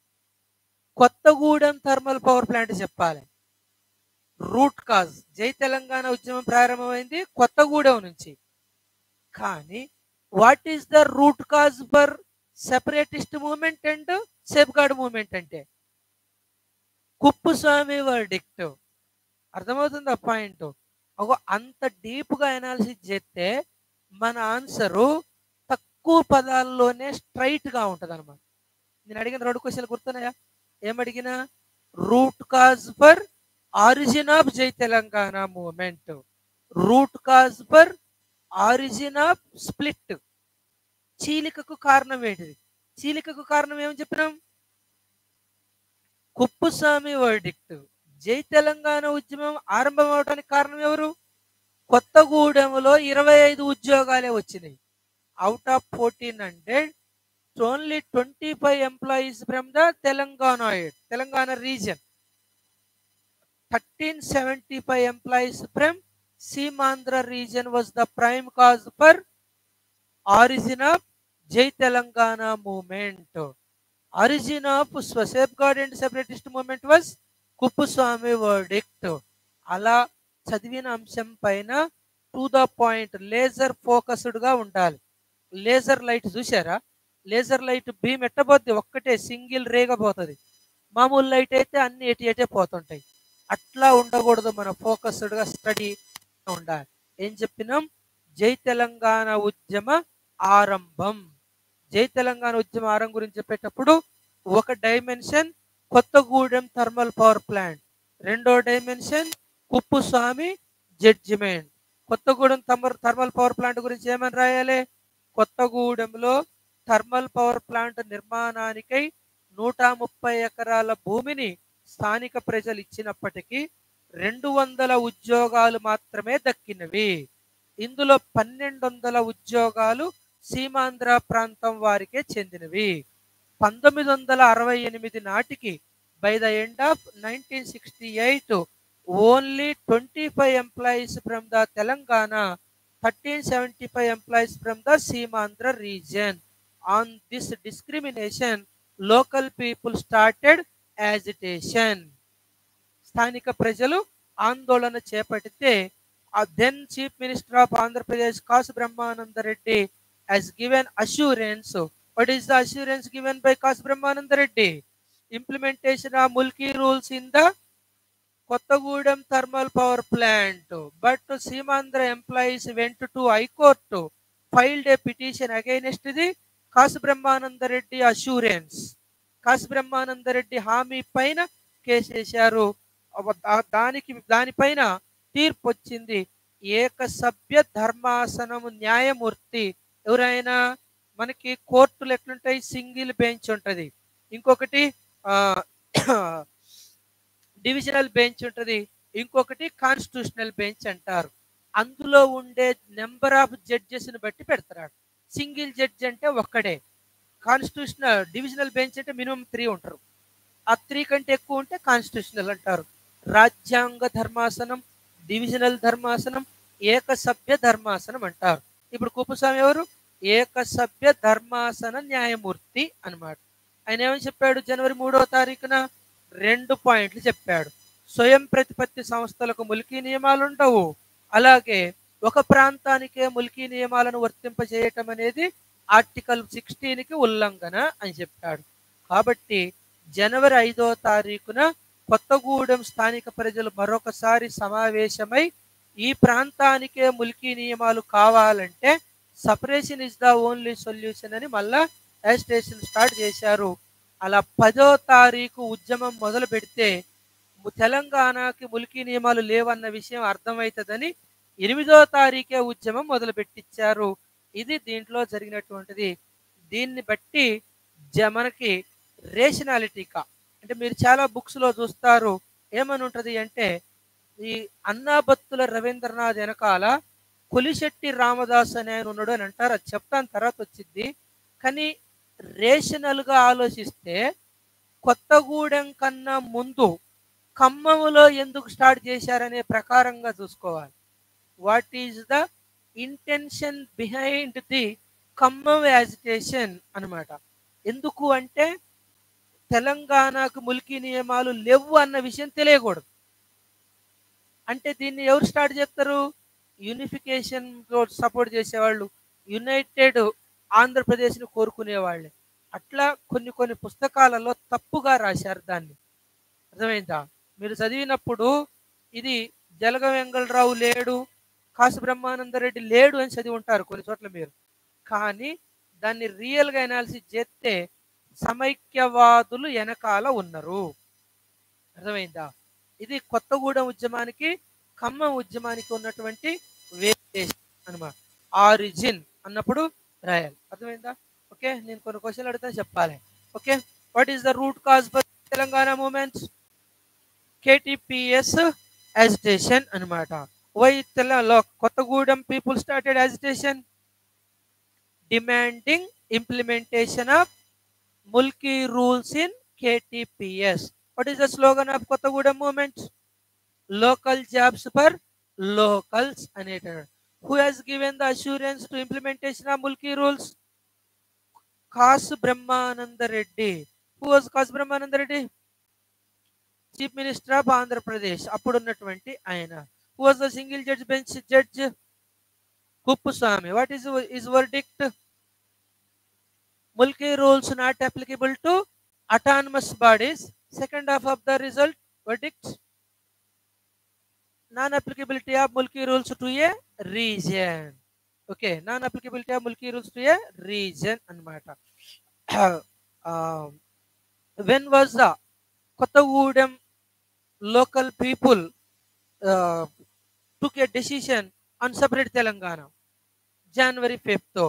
S1: కొత్తగూడెం థర్మల్ పవర్ ప్లాంట్ చెప్పాలి రూట్ కాజ్ జై తెలంగాణ ఉద్యమం ప్రారంభమైంది కొత్తగూడెం నుంచి కానీ what is the root cause for separatist movement and safeguard movement అంటే కుప్పుస్వామి వర్డిక్ట్ అర్థమవుతుంది ఆ పాయింట్ ఒక అంత డీప్గా అనాలిసిస్ చేస్తే మన ఆన్సరు తక్కువ పదాల్లోనే స్ట్రైట్ గా ఉంటది అనమాట నేను అడిగిన రెండు క్వశ్చన్లు గుర్తున్నాయా ఏమడిగినా root cause for origin of Jai Telangana movement root cause for origin of split చీలికకు కారణం ఏంటిది చీలికకు కారణం ఏమని చెప్పినాం కుప్పుస్వామి వర్డిక్ట్ జై తెలంగాణ ఉద్యమం ఆరంభం అవడానికి కారణం ఎవరు కొత్తగూడెంలో ఇరవై ఐదు ఉద్యోగాలే వచ్చినాయి out of fourteen hundred only twenty five employees from the Telangana Telangana region thirteen seventy five employees from Seemandhra region was the prime cause for origin of Jai Telangana movement origin of safeguard and separatist movement was Kuppuswamy verdict అలా చదివిన అంశం పైన to the point laser focused గా ఉండాలి laser light చూసారా laser light beam ఎట్టబోద్ది ఒక్కటే single రేగపోతుంది మామూలు లైట్ అయితే అన్ని ఎటు ఎటే పోతుంటాయి అట్లా ఉండకూడదు మన ఫోకస్డ్ గా స్టడీ ఉండాలి ఏం చెప్పినాం జై తెలంగాణ ఉద్యమ ఆరంభం జై తెలంగాణ ఉద్యమ ఆరంభం గురించి చెప్పేటప్పుడు ఒక dimension Kothagudem thermal power plant రెండో dimension Kuppuswamy judgement Kothagudem thermal thermal power plant గురించి ఏమని రాయాలి కొత్తగూడెంలో థర్మల్ పవర్ ప్లాంట్ నిర్మాణానికై నూట ముప్పై ఎకరాల భూమిని స్థానిక ప్రజలు ఇచ్చినప్పటికీ రెండు వందల ఉద్యోగాలు మాత్రమే దక్కినవి ఇందులో పన్నెండు వందల ఉద్యోగాలు సీమాంధ్ర ప్రాంతం వారికే చెందినవి పంతొమ్మిది వందల అరవై ఎనిమిది నాటికి by the end of nineteen sixty eight only twenty five employees from the Telangana thirteen seventy five employees from the Seemandhra region on this discrimination local people started agitation స్థానిక ప్రజలు ఆందోళన చేపడితే then chief minister of Andhra Pradesh Kasu Brahmananda Reddy has given assurance what is the assurance given by Kasu Brahmananda Reddy implementation of Mulki rules in the Kothagudem thermal power plant but Seemandhra employees vent to high court filed a petition against the Kasu Brahmananda Reddy assurance Kasu Brahmananda Reddy హామీ పైన case వేశారు అవ- దా- దానికి దానిపైన తీర్పు వచ్చింది ఏక సభ్య ధర్మాసనము న్యాయమూర్తి ఎవరైనా మనకి కోర్టులు ఎట్లుంటాయి సింగిల్ బెంచ్ ఉంటది ఇంకొకటి ఆ, డివిజనల్ బెంచ్ ఉంటది ఇంకొకటి కాన్స్టిట్యూషనల్ బెంచ్ అంటారు అందులో ఉండే నెంబర్ ఆఫ్ జడ్జెస్ ని బట్టి పెడతారు సింగిల్ జడ్జ్ అంటే ఒక్కడే కాన్స్టిట్యూషనల్ డివిజనల్ బెంచ్ అంటే మినిమం త్రీ ఉంటారు ఆ త్రీ కంటే ఎక్కువ ఉంటే కాన్స్టిట్యూషనల్ అంటారు రాజ్యాంగ ధర్మాసనం డివిజనల్ ధర్మాసనం ఏకసభ్య ధర్మాసనం అంటారు ఇప్పుడు కుప్పస్వామి ఎవరు ఏకసభ్య ధర్మాసన న్యాయమూర్తి అన్నమాట ఆయన ఏమని చెప్పాడు జనవరి మూడవ తారీఖున రెండు పాయింట్లు చెప్పాడు స్వయం ప్రతిపత్తి సంస్థలకు ములికీ నియమాలు ఉండవు అలాగే ఒక ప్రాంతానికే ములికీ నియమాలను వర్తింపజేయటం అనేది ఆర్టికల్ సిక్స్టీన్ కి ఉల్లంఘన అని చెప్పాడు కాబట్టి జనవరి ఐదో తారీఖున కొత్తగూడెం స్థానిక ప్రజలు మరొకసారి సమావేశమై ఈ ప్రాంతానికే ములికీ నియమాలు కావాలంటే separation is the only solution అని మళ్ళా యాజిటేషన్ స్టార్ట్ చేశారు అలా పదో తారీఖు ఉద్యమం మొదలు పెడితే ము- తెలంగాణకి ములికీ నియమాలు లేవన్న విషయం అర్థమవుతుందని ఎనిమిదో తారీఖే ఉద్యమం మొదలు పెట్టించారు ఇది దీంట్లో జరిగినటువంటిది దీన్ని బట్టి జ మనకి రేషనాలిటీకా అంటే మీరు చాలా బుక్స్ లో చూస్తారు ఏమని ఉంటది అంటే ఈ అన్నాబత్తుల రవీంద్రనాథ్ వెనకాల కొలిశెట్టి రామదాస్ అనే ఆయన ఉన్నాడు అని అంటారు అది చెప్తాను తర్వాత వచ్చింది కానీ రేషనల్ గా ఆలోచిస్తే కొత్తగూడెం కన్నా ముందు ఖమ్మంలో ఎందుకు స్టార్ట్ చేశారనే ప్రకారంగా చూసుకోవాలి what is the intention behind the Khammam agitation అన్నమాట ఎందుకు అంటే తెలంగాణకు ములికీ నియమాలు లేవు అన్న విషయం తెలియకూడదు అంటే దీన్ని ఎవరు స్టార్ట్ చేస్తారు యూనిఫికేషన్ సపోర్ట్ చేసేవాళ్ళు యునైటెడ్ ఆంధ్రప్రదేశ్ని కోరుకునేవాళ్ళే అట్లా కొన్ని కొన్ని పుస్తకాలలో తప్పుగా రాశారు దాన్ని అర్థమైందా మీరు చదివినప్పుడు ఇది జలగ వెంగళరావు లేడు కాసు బ్రహ్మానందరెడ్డి లేడు అని చదివి ఉంటారు కొన్ని చోట్ల మీరు కానీ దాన్ని రియల్గా అనాలిసిస్ చేస్తే సమైక్యవాదులు వెనకాల ఉన్నారు అర్థమైందా ఇది కొత్తగూడెం ఉద్యమానికి ఖమ్మం ఉద్యమానికి ఉన్నటువంటి వేరియేషన్ అనమాట ఆరిజిన్ అన్నప్పుడు రాయాలి అర్థమైందా ఓకే నేను కొన్ని క్వశ్చన్లు అడిగితే చెప్పాలి okay what is the root cause for Telangana movements KTPS agitation అన్నమాట వై తెల్ల Kothagudem people started agitation demanding implementation of Mulki rules in KTPS what is the slogan of Kothagudem movement local jobs for locals అనేటటువంటి who has given the assurance to implementation of Mulki rules Kasu Brahmananda Reddy who was Kasu Brahmananda Reddy chief minister of Andhra Pradesh అప్పుడు ఉన్నటువంటి ఆయన who was the single judge bench judge Kuppuswamy what is is verdict Mulki rules not applicable to autonomous bodies second half of the result verdict non applicability of Mulki rules to a region okay non applicability of Mulki rules to a region అనమాట when was the Kothagudem local people took a decision on separate Telangana January fifth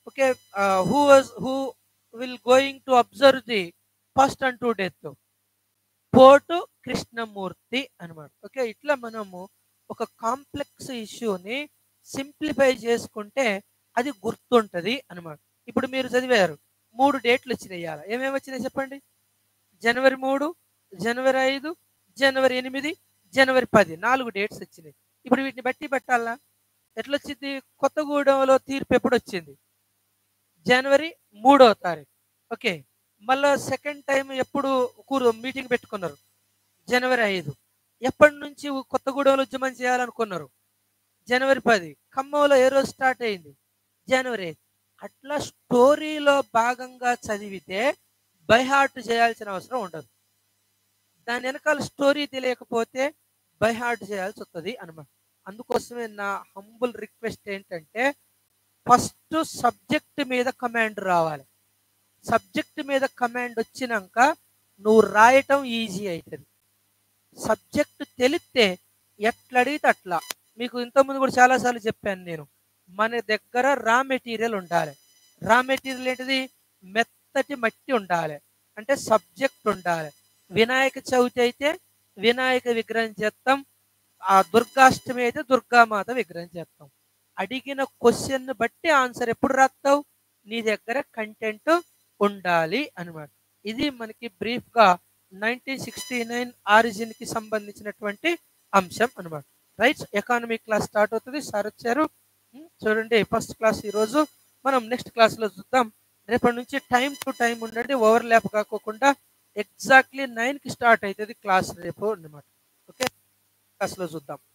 S1: okay who was who will going to observe the fast unto death పోటు కృష్ణమూర్తి అనమాట okay ఇట్లా మనము ఒక complex ఇష్యూని simplify చేసుకుంటే అది గుర్తుంటది అనమాట ఇప్పుడు మీరు చదివారు మూడు డేట్లు వచ్చినాయి ఇవాళ ఏమేమి వచ్చినాయి చెప్పండి జనవరి మూడు జనవరి ఐదు జనవరి ఎనిమిది జనవరి పది నాలుగు డేట్స్ వచ్చినాయి ఇప్పుడు వీటిని బట్టి పెట్టాలా ఎట్లా వచ్చింది కొత్తగూడెంలో తీర్పు ఎప్పుడు వచ్చింది జనవరి మూడో తారీఖు ఓకే మళ్ళా సెకండ్ టైం ఎప్పుడు కూరు మీటింగ్ పెట్టుకున్నారు జనవరి ఐదు ఎప్పటి నుంచి కొత్తగూడెంలో ఉద్యమం చేయాలనుకున్నారు జనవరి పది ఖమ్మంలో ఏ రోజు స్టార్ట్ అయింది జనవరి ఐదు అట్లా స్టోరీలో భాగంగా చదివితే బైహార్ట్ చేయాల్సిన అవసరం ఉండదు దాని వెనకాల స్టోరీ తెలియకపోతే బైహార్ట్ చేయాల్సి వస్తుంది అనమాట అందుకోసమే నా హంబుల్ రిక్వెస్ట్ ఏంటంటే ఫస్ట్ సబ్జెక్ట్ మీద కమాండ్ రావాలి సబ్జెక్ట్ మీద కమాండ్ వచ్చినాక నువ్వు రాయటం ఈజీ అవుతుంది సబ్జెక్ట్ తెలిస్తే ఎట్లా అడిగితే అట్లా మీకు ఇంతకుముందు కూడా చాలాసార్లు చెప్పాను నేను మన దగ్గర రా మెటీరియల్ ఉండాలి రా మెటీరియల్ ఏంటిది మెత్తటి మట్టి ఉండాలి అంటే సబ్జెక్ట్ ఉండాలి వినాయక చవితి అయితే వినాయక విగ్రహం చేస్తాం ఆ దుర్గాష్టమి అయితే దుర్గామాత విగ్రహం చేస్తాం అడిగిన క్వశ్చన్ బట్టి ఆన్సర్ ఎప్పుడు రాస్తావు నీ దగ్గర కంటెంట్ ఉండాలి అనమాట ఇది మనకి బ్రీఫ్ గా నైన్టీన్ సిక్స్టీ నైన్ ఆరిజిన్ కి సంబంధించినటువంటి అంశం అనమాట రైట్ ఎకానమీ క్లాస్ స్టార్ట్ అవుతుంది సార్ వచ్చారు ఉమ్, చూడండి ఫస్ట్ క్లాస్ ఈ రోజు మనం నెక్స్ట్ క్లాస్ లో చూద్దాం రేపటి నుంచి టైం టు టైం ఉండండి ఓవర్ ల్యాప్ కాకోకుండా ఎగ్జాక్ట్లీ నైన్ కి స్టార్ట్ అవుతుంది క్లాస్ రేపు అన్నమాట ఓకే క్లాస్ లో చూద్దాం